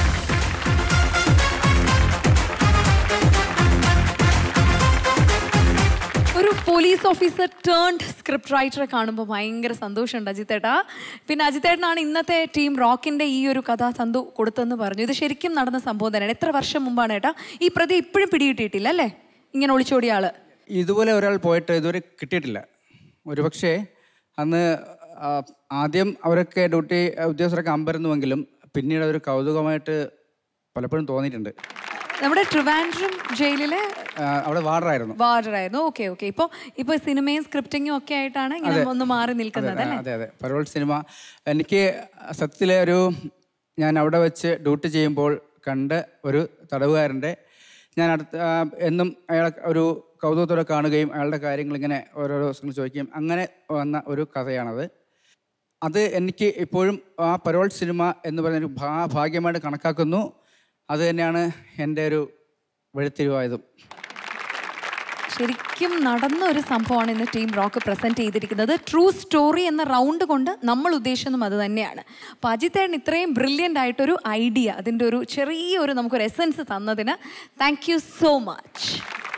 ഒരു പോലീസ് ഓഫീസർ ടേൺഡ് സ്ക്രിപ്റ്റ് റൈറ്ററെ കാണുമ്പോൾ ഭയങ്കര സന്തോഷമുണ്ട് അജിത്തേട്ടാ പിന്നെ അജിത്തേട്ടനാണ് ഇന്നത്തെ ടീം റോക്കിന്റെ ഈ ഒരു കഥ തന്തു കൊടുത്തെന്ന് പറഞ്ഞു ഇത് ശരിക്കും നടന്ന സംഭവം തന്നെയാണ് എത്ര വർഷം മുമ്പാണ് ഏട്ടാ ഈ പ്രതി ഇപ്പോഴും പിടികിട്ടിയിട്ടില്ല അല്ലേ ഇങ്ങനെ ഒളിച്ചോടിയ ആള് ഇതുപോലെ ഒരാൾ പോയിട്ട് ഇതുവരെ കിട്ടിയിട്ടില്ല ഒരുപക്ഷെ അന്ന് ആ, ആദ്യം അവരൊക്കെ ഡ്യൂട്ടി ഉദ്യോഗസ്ഥരൊക്കെ അമ്പരുന്നുവെങ്കിലും പിന്നീട് അതൊരു കൗതുകമായിട്ട് പലപ്പോഴും തോന്നിയിട്ടുണ്ട് നമ്മുടെ ട്രിവാൻഡ്രം ജയിലിലെ ആ, അവിടെ വാർഡറായിരുന്നു വാർഡറായിരുന്നു ഓക്കെ ഓക്കെ ഇപ്പോൾ ഇപ്പോൾ സിനിമയും സ്ക്രിപ്റ്റിങ്ങും ഒക്കെ ആയിട്ടാണ് ഇങ്ങനെ അതെ. ഒന്ന് മാറി നിൽക്കുന്നത് അതെ, അല്ലേ അതെ അതെ പരോൾ സിനിമ എനിക്ക് സത്യത്തിലെ ഒരു ഞാൻ അവിടെ വെച്ച് ഡ്യൂട്ടി ചെയ്യുമ്പോൾ കണ്ട ഒരു തടവുകാരൻ്റെ ഞാൻ അടുത്ത ആ, എന്നും അയാളെ ഒരു കൗതുകത്തോടെ കാണുകയും അയാളുടെ കാര്യങ്ങൾ ഇങ്ങനെ ഓരോരോ ദിവസങ്ങൾ ചോദിക്കുകയും അങ്ങനെ വന്ന ഒരു കഥയാണത് അത് എനിക്ക് ഇപ്പോഴും ആ പരോൾ സിനിമ എന്ന് പറയുന്ന ഒരു ഭാ ഭാഗ്യമായിട്ട് കണക്കാക്കുന്നു അത് തന്നെയാണ് എൻ്റെ ഒരു വഴിത്തിരിവായതും ശരിക്കും നടന്ന ഒരു സംഭവമാണ് ഇന്ന് ടീം റോക്ക് പ്രസന്റ് ചെയ്തിരിക്കുന്നത് ട്രൂ സ്റ്റോറി എന്ന റൗണ്ട് കൊണ്ട് നമ്മൾ ഉദ്ദേശിച്ചതും അത് തന്നെയാണ് അപ്പോൾ അജിത്തേട്ടൻ ഇത്രയും ബ്രില്യൻ്റ് ആയിട്ടൊരു ഐഡിയ അതിൻ്റെ ഒരു ചെറിയൊരു നമുക്കൊരു എസൻസ് തന്നതിന് thank you so much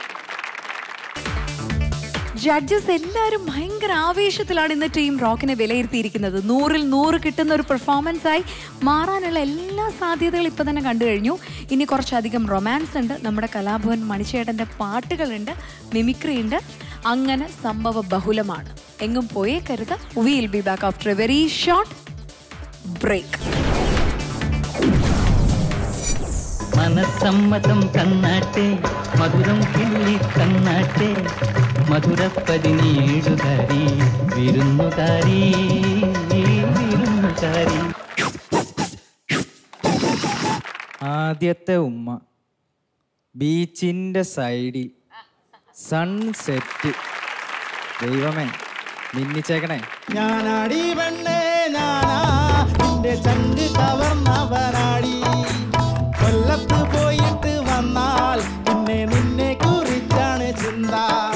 judges എല്ലാവരും ഭയങ്കര ആവേശത്തിലാണ് ഇന്ന് ടീം റോക്കിനെ വിലയിരുത്തിയിരിക്കുന്നത് നൂറിൽ നൂറ് കിട്ടുന്ന ഒരു പെർഫോമൻസ് ആയി മാറാനുള്ള എല്ലാ സാധ്യതകളും ഇപ്പം തന്നെ കണ്ടു കഴിഞ്ഞു ഇനി കുറച്ചധികം റൊമാൻസ് ഉണ്ട് നമ്മുടെ കലാഭവൻ മണിച്ചേട്ടൻ്റെ പാട്ടുകളുണ്ട് മിമിക്രി ഉണ്ട് അങ്ങനെ സംഭവ ബഹുലമാണ് എങ്ങും പോയേക്കരുത് will be back after a very short break മനസമ്മതം തന്നാട്ടെ മധുരം കിള്ളി തന്നാട്ടെ മധുരപ്പതിനേഴുകാരി വിരുന്നുകാരി വിരുന്നുകാരി ആദ്യത്തെ ഉമ്മ ബീച്ചിന്റെ സൈഡിൽ സൺസെറ്റ് ദൈവമേ മിന്നിച്ചേക്കണേ ഞാനാടി പെണ്ണേ ഞാനാ നിന്റെ ചങ്ക് കവർന്നവനാടി കൊല്ലത്ത് പോയിട്ട് വന്നാൽ പിന്നെ നിന്നെ കുറിച്ചാണ് ചിന്ത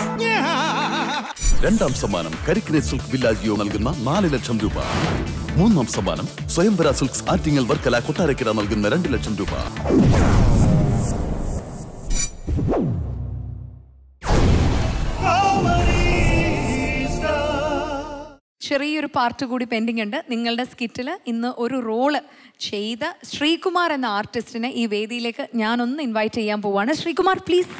രണ്ടാം സമ്മാനം കരിക്കിനെ സിൽക്ക് വില്ലാജിയോ നൽകുന്ന നാല് ലക്ഷം രൂപ മൂന്നാം സമ്മാനം സ്വയംവര സിൽക്സ് ആറ്റിങ്ങൽ വർക്കല കൊട്ടാരക്കര നൽകുന്ന രണ്ട് ലക്ഷം രൂപ ചെറിയൊരു പാർട്ട് കൂടി പെൻഡിങ് ഉണ്ട് നിങ്ങളുടെ സ്കിറ്റിൽ ഇന്ന് ഒരു റോള് ചെയ്ത ശ്രീകുമാർ എന്ന ആർട്ടിസ്റ്റിനെ ഈ വേദിയിലേക്ക് ഞാനൊന്ന് ഇൻവൈറ്റ് ചെയ്യാൻ പോവാണ് ശ്രീകുമാർ പ്ലീസ്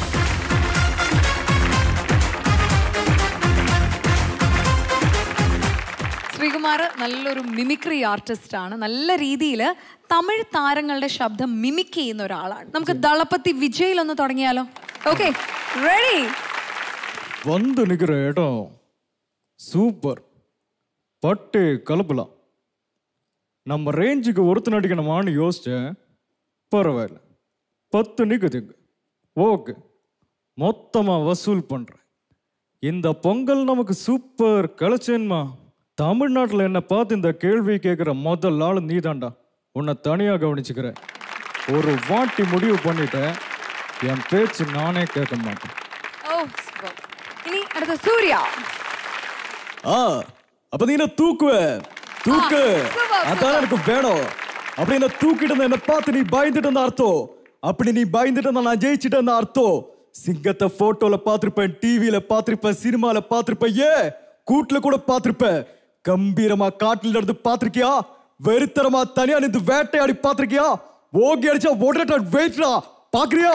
ശ്രീകുമാർ നല്ലൊരു മിമിക്രി ആർട്ടിസ്റ്റ് ആണ് നല്ല രീതിയിൽ തമിഴ് താരങ്ങളുടെ ശബ്ദം മിമിക് ചെയ്യുന്ന ഒരാളാണ് നമുക്ക് ദളപതി വിജയിൽ ഒന്ന് തുടങ്ങിയാലോ ഓക്കെ റെഡി வந்து நிக்கிற இடம் சூப்பர் பட்டு கலப்பலாம் நம்ம ரேஞ்சுக்கு ஒருத்தன் அடிக்கணுமான்னு யோசிச்சேன் பரவாயில்ல பத்து நிக்குதுங்க ஓகே மொத்தமாக வசூல் பண்ணுறேன் இந்த பொங்கல் நமக்கு சூப்பர் கலைச்சேன்மா தமிழ்நாட்டில் என்னை பார்த்து இந்த கேள்வி கேட்குற முதல் ஆள் நீதான்டா உன்னை தனியாக கவனிச்சுக்கிறேன் ஒரு வாட்டி முடிவு பண்ணிட்டேன் என் பேச்சு நானே கேட்க மாட்டேன் ഓ super. ഇനി അടുത്ത സൂര്യ ஆ அப்ப நீ என்ன தூக்குவ தூக்கு அதான் எனக்கு வேணும் அப்படி என்ன தூக்கிட்டு இருந்தா என்ன பார்த்து நீ பயந்துட்டு இருந்த அர்த்தம் அப்படி நீ பயந்துட்டு இருந்தா நான் ஜெயிச்சுட்டு இருந்த அர்த்தம் சிங்கத்தை போட்டோல பார்த்திருப்பேன் டிவியில பார்த்திருப்பேன் சினிமால பார்த்திருப்பேன் ஏ கூட்டுல கூட பார்த்திருப்பேன் கம்பீரமா காட்டுல இருந்து பார்த்திருக்கியா வெறித்தனமா தனியா நின்று வேட்டையாடி பார்த்திருக்கியா ஓகே அடிச்சா உடனே வெயிட்ரா பாக்குறியா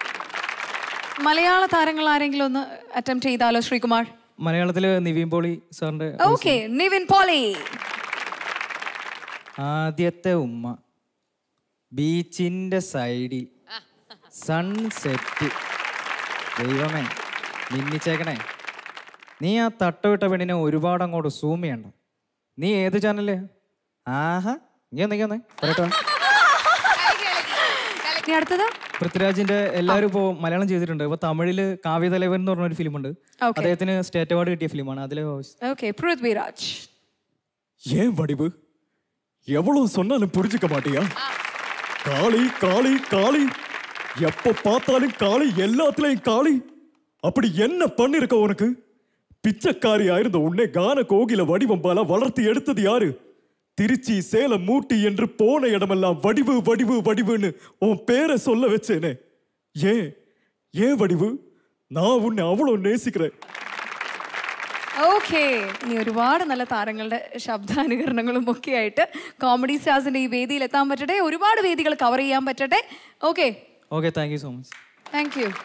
മലയാള താരങ്ങൾ ആരെങ്കിലും ഒന്ന് അറ്റംപ്റ്റ് ചെയ്താലോ ശ്രീകുമാർ മലയാളത്തില് നിവീൻ പോളി സാറിന്റെ ഓക്കെ നിവിൻ പോളി ആദ്യത്തെ ഉമ്മ ബീച്ചിന്റെ സൈഡിൽ സൺസെറ്റ് ദൈവമേ മിന്നിച്ചേക്കണേ നീ ആ തട്ടുവിട്ട പെണ്ണിനെ ഒരുപാട് അങ്ങോട്ട് സൂം ചെയ്യണ്ട നീ ഏത് ചാനല് ആഹാ ഇങ്ങനെ ഒന്നേ ഒന്നേ പറയട്ടോ ഇനി അടുത്തത് പൃഥ്വിരാജിന്റെ എല്ലാവരും ഇപ്പോൾ മലയാളം ചെയ്തിട്ടുണ്ട് ഇപ്പൊ തമിഴില് കാവ്യതലവൻ എന്ന് പറഞ്ഞൊരു ഫിലിമുണ്ട് Okay. അദ്ദേഹത്തിന് സ്റ്റേറ്റ് അവാർഡ് കിട്ടിയ ഫിലിമാണ് അതിലെ ഓക്കെ പൃഥ്വിരാജ് ஏன் வடிவு எவ்வளவு சொன்னாலும் புரிஞ்சுக்க மாட்டியா காளி காளி காளி எப்ப பார்த்தாலும் காளி எல்லாத்துலயும் காளி அப்படி என்ன பண்ணிருக்க உனக்கு பிச்சைக்காரி ஆயிருந்த உன்னை கான கோகில வடிவம் பல வளர்த்து எடுத்தது யாரு திருச்சி சேலம் மூட்டி என்று போன இடமெல்லாம் வடிவு வடிவு வடிவுன்னு உன் பேரை சொல்ல வச்சேனே ஏன் ஏன் வடிவு நான் உன்னை அவ்வளவு நேசிக்கிறேன் ഓക്കെ ഇനി ഒരുപാട് നല്ല താരങ്ങളുടെ ശബ്ദാനുകരണങ്ങളും ഒക്കെ ആയിട്ട് കോമഡി സ്റ്റാർസിന്റെ ഈ വേദിയിൽ എത്താൻ പറ്റട്ടെ ഒരുപാട് വേദികൾ കവർ ചെയ്യാൻ പറ്റട്ടെ okay okay thank you so much thank you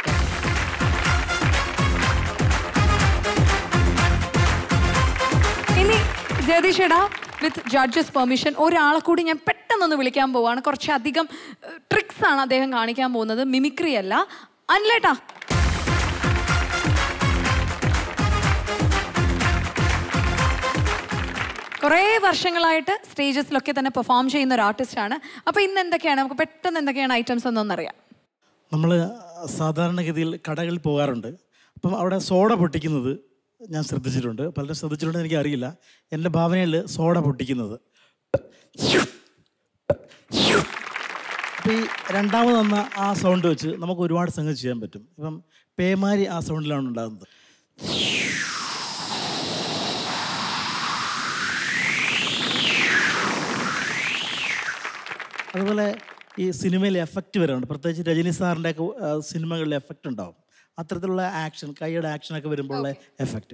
ഇനി ജഗദീഷേടാ വിത്ത് ജഡ്ജസ് പെർമിഷൻ ഒരാളെ കൂടി ഞാൻ പെട്ടെന്നൊന്ന് വിളിക്കാൻ പോവാണ് കുറച്ചധികം ട്രിക്സ് ആണ് അദ്ദേഹം കാണിക്കാൻ പോകുന്നത് മിമിക്രി അല്ല അനിലേട്ടാ കുറേ വർഷങ്ങളായിട്ട് സ്റ്റേജസിലൊക്കെ തന്നെ പെർഫോം ചെയ്യുന്ന ഒരു ആർട്ടിസ്റ്റാണ് അപ്പോൾ ഇന്ന് എന്തൊക്കെയാണ് നമുക്ക് പെട്ടെന്ന് എന്തൊക്കെയാണ് ഐറ്റംസ് എന്നൊന്നറിയാം നമ്മൾ സാധാരണഗതിയിൽ കടകളിൽ പോകാറുണ്ട് അപ്പം അവിടെ സോഡ പൊട്ടിക്കുന്നത് ഞാൻ ശ്രദ്ധിച്ചിട്ടുണ്ട് പലരും ശ്രദ്ധിച്ചിട്ടുണ്ടെന്ന് എനിക്കറിയില്ല എൻ്റെ ഭാവനയിൽ സോഡ പൊട്ടിക്കുന്നത് അപ്പോൾ ഈ രണ്ടാമത് വന്ന ആ സൗണ്ട് വെച്ച് നമുക്ക് ഒരുപാട് സംഗതി ചെയ്യാൻ പറ്റും ഇപ്പം പേമാരി ആ സൗണ്ടിലാണ് ഉണ്ടാകുന്നത് അതുപോലെ ഈ സിനിമയിൽ എഫക്റ്റ് വരാറുണ്ട് പ്രത്യേകിച്ച് രജനി സാറിൻ്റെ ഒക്കെ സിനിമകളിൽ എഫക്റ്റ് ഉണ്ടാവും അത്തരത്തിലുള്ള ആക്ഷൻ കൈയുടെ ആക്ഷനൊക്കെ വരുമ്പോഴുള്ള എഫക്റ്റ്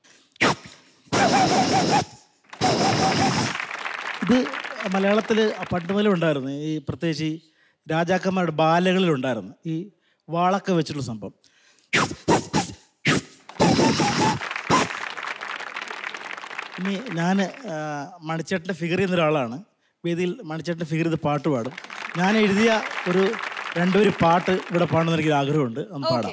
ഇത് മലയാളത്തിൽ പണ്ട് മുതലേ ഉണ്ടായിരുന്നു ഈ പ്രത്യേകിച്ച് ഈ രാജാക്കന്മാരുടെ ബാലകളിലുണ്ടായിരുന്നു ഈ വാളൊക്കെ വെച്ചിട്ടുള്ള സംഭവം ഇനി ഞാൻ മണിച്ചേട്ടൻ്റെ ഫിഗർ ചെയ്യുന്ന ഒരാളാണ് വേദിയിൽ മണിച്ചേട്ടൻ്റെ ഫിഗർ ചെയ്ത് പാട്ട് പാടും ഞാൻ എഴുതിയ ഒരു രണ്ടുപേര് പാട്ട് ഇവിടെ പാടുന്ന എനിക്ക് ആഗ്രഹമുണ്ട് ഒന്ന് പാടാം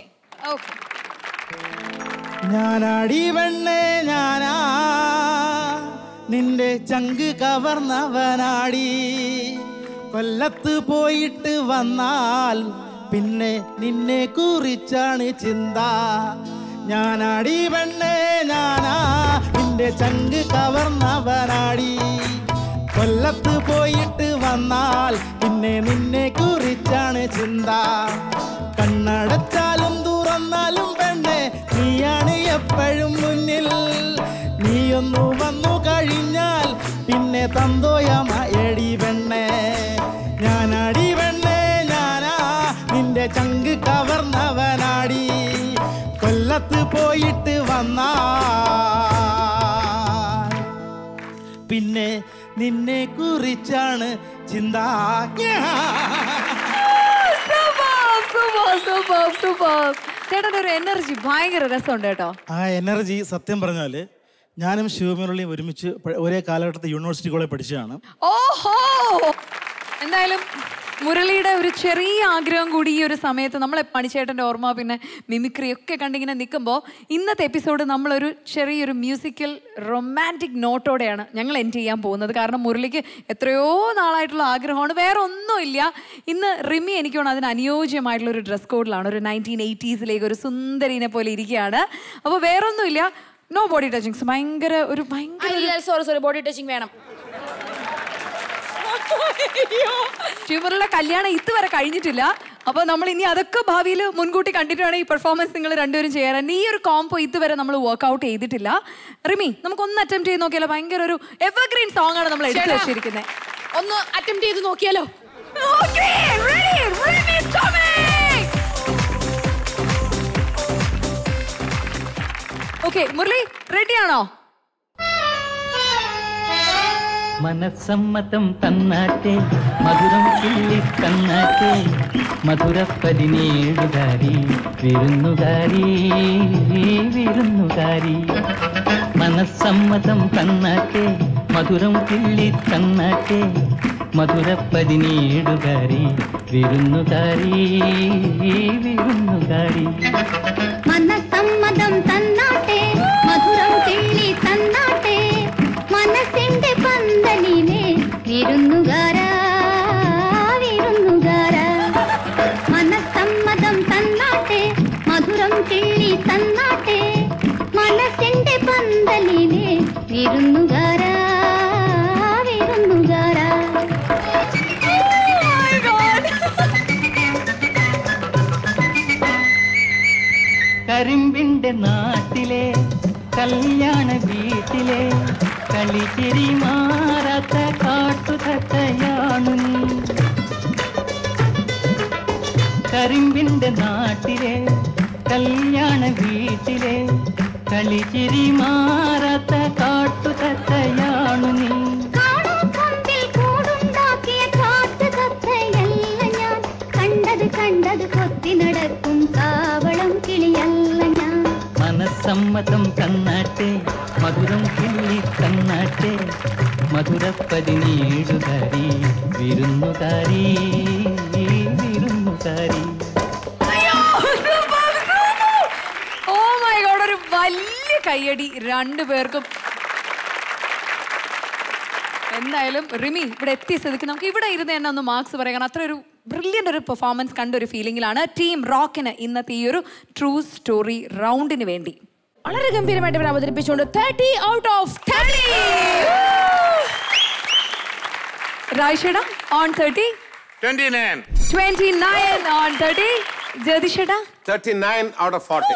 ഞാനാടി വെണ്ണേ ഞാനാ നിന്റെ ചങ്ക് കവർന്നവനാടി കൊല്ലത്ത് പോയിട്ട് വന്നാൽ പിന്നെ നിന്നെ കുറിച്ചാണ് ചിന്ത ഞാനാടി വെണ്ണേ ഞാനാ നിന്റെ ചങ്ക് കവർന്നവനാടി കൊല്ലത്ത് പോയിട്ട് വന്നാൽ പിന്നെ നിന്നെ കുറിച്ചാണ് ചിന്ത കണ്ണടച്ചാലും തുറന്നാലും പെണ്ണെ നീയാണ് എപ്പോഴും മുന്നിൽ നീയൊന്നു വന്നു കഴിഞ്ഞാൽ പിന്നെ തന്തോയമടി പെണ്ണെ ഞാനടി പെണ്ണെ ഞാനാ നിന്റെ ചങ്ക് കവർന്നവനാടി കൊല്ലത്ത് പോയിട്ട് വന്നാൽ പിന്നെ നിന്നെ കുറിച്ചാണ് ചിന്ത സൂപ്പർ സൂപ്പർ സൂപ്പർ ചേട്ടൻ്റെ ഒരു എനർജി ഭയങ്കര രസമുണ്ട് കേട്ടോ ആ എനർജി സത്യം പറഞ്ഞാൽ ഞാനും ശിവമുരളിയും ഒരുമിച്ച് പ- ഒരേ കാലഘട്ടത്തിൽ യൂണിവേഴ്സിറ്റി കോളേജ് പഠിച്ചതാണ് ഓഹോ എന്തായാലും മുരളിയുടെ ഒരു ചെറിയ ആഗ്രഹം കൂടി ഈ ഒരു സമയത്ത് നമ്മളെ പണിച്ചേട്ടൻ്റെ ഓർമ്മ പിന്നെ മിമിക്രി ഒക്കെ കണ്ടിങ്ങനെ നിൽക്കുമ്പോൾ ഇന്നത്തെ എപ്പിസോഡ് നമ്മളൊരു ചെറിയൊരു മ്യൂസിക്കൽ റൊമാൻറ്റിക് നോട്ടോടെയാണ് ഞങ്ങൾ എൻഡ് ചെയ്യാൻ പോകുന്നത് കാരണം മുരളിക്ക് എത്രയോ നാളായിട്ടുള്ള ആഗ്രഹമാണ് വേറെ ഒന്നുമില്ല ഇന്ന് റിമി എനിക്ക് തോന്നുന്നു അതിന് അനുയോജ്യമായിട്ടുള്ള ഒരു ഡ്രസ് കോഡിലാണ് ഒരു നയൻറ്റീൻ എയ്റ്റീസിലേക്ക് ഒരു സുന്ദരിനെ പോലെ ഇരിക്കുകയാണ് അപ്പോൾ വേറെ ഒന്നുമില്ല നോ ബോഡി ടച്ചിങ്സ് ഭയങ്കര ഒരു ഭയങ്കര സോറി സോറി ബോഡി ടച്ചിങ് വേണം ട്യൂമറിലെ കല്യാണം ഇതുവരെ കഴിഞ്ഞിട്ടില്ല അപ്പൊ നമ്മൾ ഇനി അതൊക്കെ ഭാവിയിൽ മുൻകൂട്ടി കണ്ടിട്ടാണ് ഈ പെർഫോമൻസ് നിങ്ങൾ രണ്ടുപേരും ചെയ്യാൻ ഈ ഒരു കോംബോ ഇതുവരെ നമ്മൾ വർക്ക്ഔട്ട് ചെയ്തിട്ടില്ല റിമി നമുക്ക് ഒന്ന് അറ്റംപ്റ്റ് ചെയ്ത് നോക്കിയാലോ ഭയങ്കര ഒരു എവർഗ്രീൻ സോങ് ആണ് നമ്മൾ എടുത്തു ചേട്ടാ, വെച്ചിരിക്കുന്നത് ഒന്ന് അറ്റംപ്റ്റ് ചെയ്ത് നോക്കിയാലോ ഓക്കെ മുരളി റെഡിയാണോ മനസ്സമ്മതം തന്നാട്ടെ മധുരം കിള്ളി തന്നാട്ടെ മധുര പതിനേഴുകാരി വിരുന്നുകാരി വിരുന്നുകാരി മനസ്സമ്മതം തന്നാട്ടെ മധുരം കിള്ളി തന്നാട്ടെ മധുര പതിനേഴുകാരി വിരുന്നുകാരി വിരുന്നുകാരി മനസമ്മതം തന്നാട്ടെ മധുരം കിള്ളി തന്നാട്ടെ മനസ്സിന്റെ പന്തലിനെ വിരുന്നുകാരാ വിരുന്നുകാരാ മനസമ്മതം തന്നാട്ടെ മധുരം കിള്ളി തന്നാട്ടെ മനസ്സിന്റെ പന്തലിനെ വിരുന്നുകാരാ വിരുന്നുകാരാ കരിമ്പിന്റെ നാട്ടിലെ കല്യാണ വീട്ടിലെ കളിച്ചിരി മാറാത്ത കാട്ടുതത്തയാണു നീ കരിമ്പിന്റെ നാട്ടിലെ കല്യാണ വീട്ടിലെ കളിച്ചിരി മാറാത്ത കാട്ടുതത്തയാണു നീ കാണാക്കൊമ്പിൽ കൂടുണ്ടാക്കിയ കാട്ടുതത്തയല്ല ഞാൻ കണ്ടത് കണ്ടത് കൊത്തി നടക്കും കാവളം കിളിയല്ല ഞാൻ മനസ്സമ്മതം തന്നാട്ടെ മധുരം കിള്ളി തന്നാട്ടെ മധുര പതിനേഴുകാരി വിരുന്നുകാരി വിരുന്നുകാരി ഓ മൈ ഗോഡ് ഒരു വലിയ കയ്യടി രണ്ടു പേർക്കും എന്തായാലും റിമി ഇവിടെ എത്തിയ സ്ഥിതിക്ക് നമുക്ക് ഇവിടെ ഇരുന്ന് തന്നെ ഒന്ന് മാർക്സ് പറയാം കാരണം അത്ര ഒരു ബ്രില്യൻ്റ് ഒരു പെർഫോമൻസ് കണ്ട ഒരു ഫീലിംഗിലാണ് ടീം റോക്കിന് ഇന്നത്തെ ഈ ഒരു ട്രൂ സ്റ്റോറി റൗണ്ടിന് വേണ്ടി വളരെ ഗംഭീരമായിട്ട് ഇവർ അവതരിപ്പിച്ചുകൊണ്ട് തേർട്ടി ഔട്ട് ഓഫ് രായ്ഷേട on thirty twenty nine twenty nine on thirty ജ്യോതിഷേട thirty nine out of forty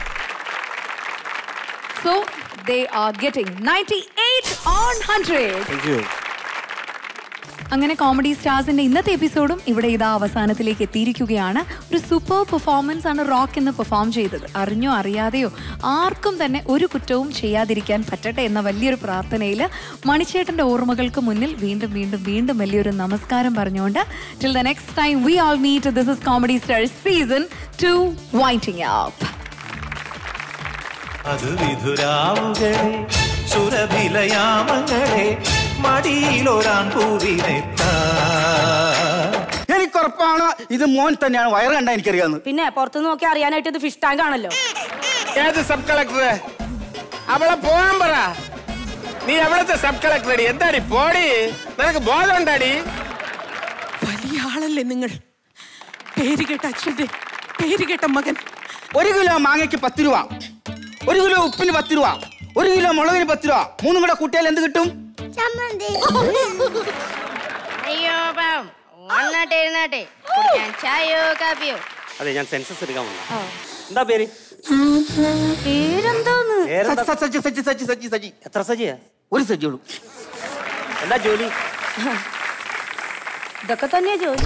so they are getting ninety eight on hundred അങ്ങനെ കോമഡി സ്റ്റാർസിന്റെ ഇന്നത്തെ എപ്പിസോഡും ഇവിടെ ഇതാ അവസാനത്തിലേക്ക് എത്തിയിരിക്കുകയാണ് ഒരു സൂപ്പർ പെർഫോമൻസ് ആണ് റോക്ക് എന്ന് പെർഫോം ചെയ്തത് അറിഞ്ഞോ അറിയാതെയോ ആർക്കും തന്നെ ഒരു കുറ്റവും ചെയ്യാതിരിക്കാൻ പറ്റട്ടെ എന്ന വലിയൊരു പ്രാർത്ഥനയിൽ മണിച്ചേട്ടന്റെ ഓർമ്മകൾക്ക് മുന്നിൽ വീണ്ടും വീണ്ടും വീണ്ടും വലിയൊരു നമസ്കാരം പറഞ്ഞുകൊണ്ട് till the next time we all meet this is comedy star season two waiting up അത് വിധുരാവുകളെ സുരഭിലയാമങ്ങളെ മടിയിലൊരാൻ പൂവിനെത്താ എനിക്ക് ഉറപ്പാണ് ഇത് മോൻ തന്നെയാണ് വയറ് കണ്ട എനിക്കറിയാന്ന് പിന്നെ പുറത്തുനിന്ന് നോക്കി അറിയാനായിട്ട് ഇത് ഫിഷ് ടാങ്ക് ആണല്ലോ ഏത് സബ് കളക്ടറെ അവളെ പോകാൻ പറ നീ എവിടത്തെ സബ് കളക്ടറടി എന്താടി പോടി നിനക്ക് ബോധം ഉണ്ടാടി വലിയ ആളല്ലേ നിങ്ങൾ പേര് കേട്ട അച്ഛന്റെ പേര് കേട്ട മകൻ ഒരു കിലോ മാങ്ങയ്ക്ക് പത്ത് രൂപ ഒരു കിലോ ഉപ്പിന് പത്ത് രൂപ ഒരു കിലോ മുളകിന് പത്ത് രൂപ മൂന്നും കൂടെ കൂട്ടിയാൽ എന്ത് കിട്ടും അയ്യോ പാവം ഒന്നാട്ടെ ഇരുന്നാട്ടെ കുടിക്കാൻ ചായയോ കാപ്പിയോ അതെ ഞാൻ സെൻസസ് എടുക്കാൻ വന്നു എന്താ പേര് പേരെന്തോന്ന് പേരെന്താ? സജ്ജി സജ്ജി സജ്ജി സജ്ജി സജ്ജി എത്ര സജിയാ ഒരു സജ്ജിയുള്ളൂ എന്താ ജോലി ഇതൊക്കെ തന്നെയാ ജോലി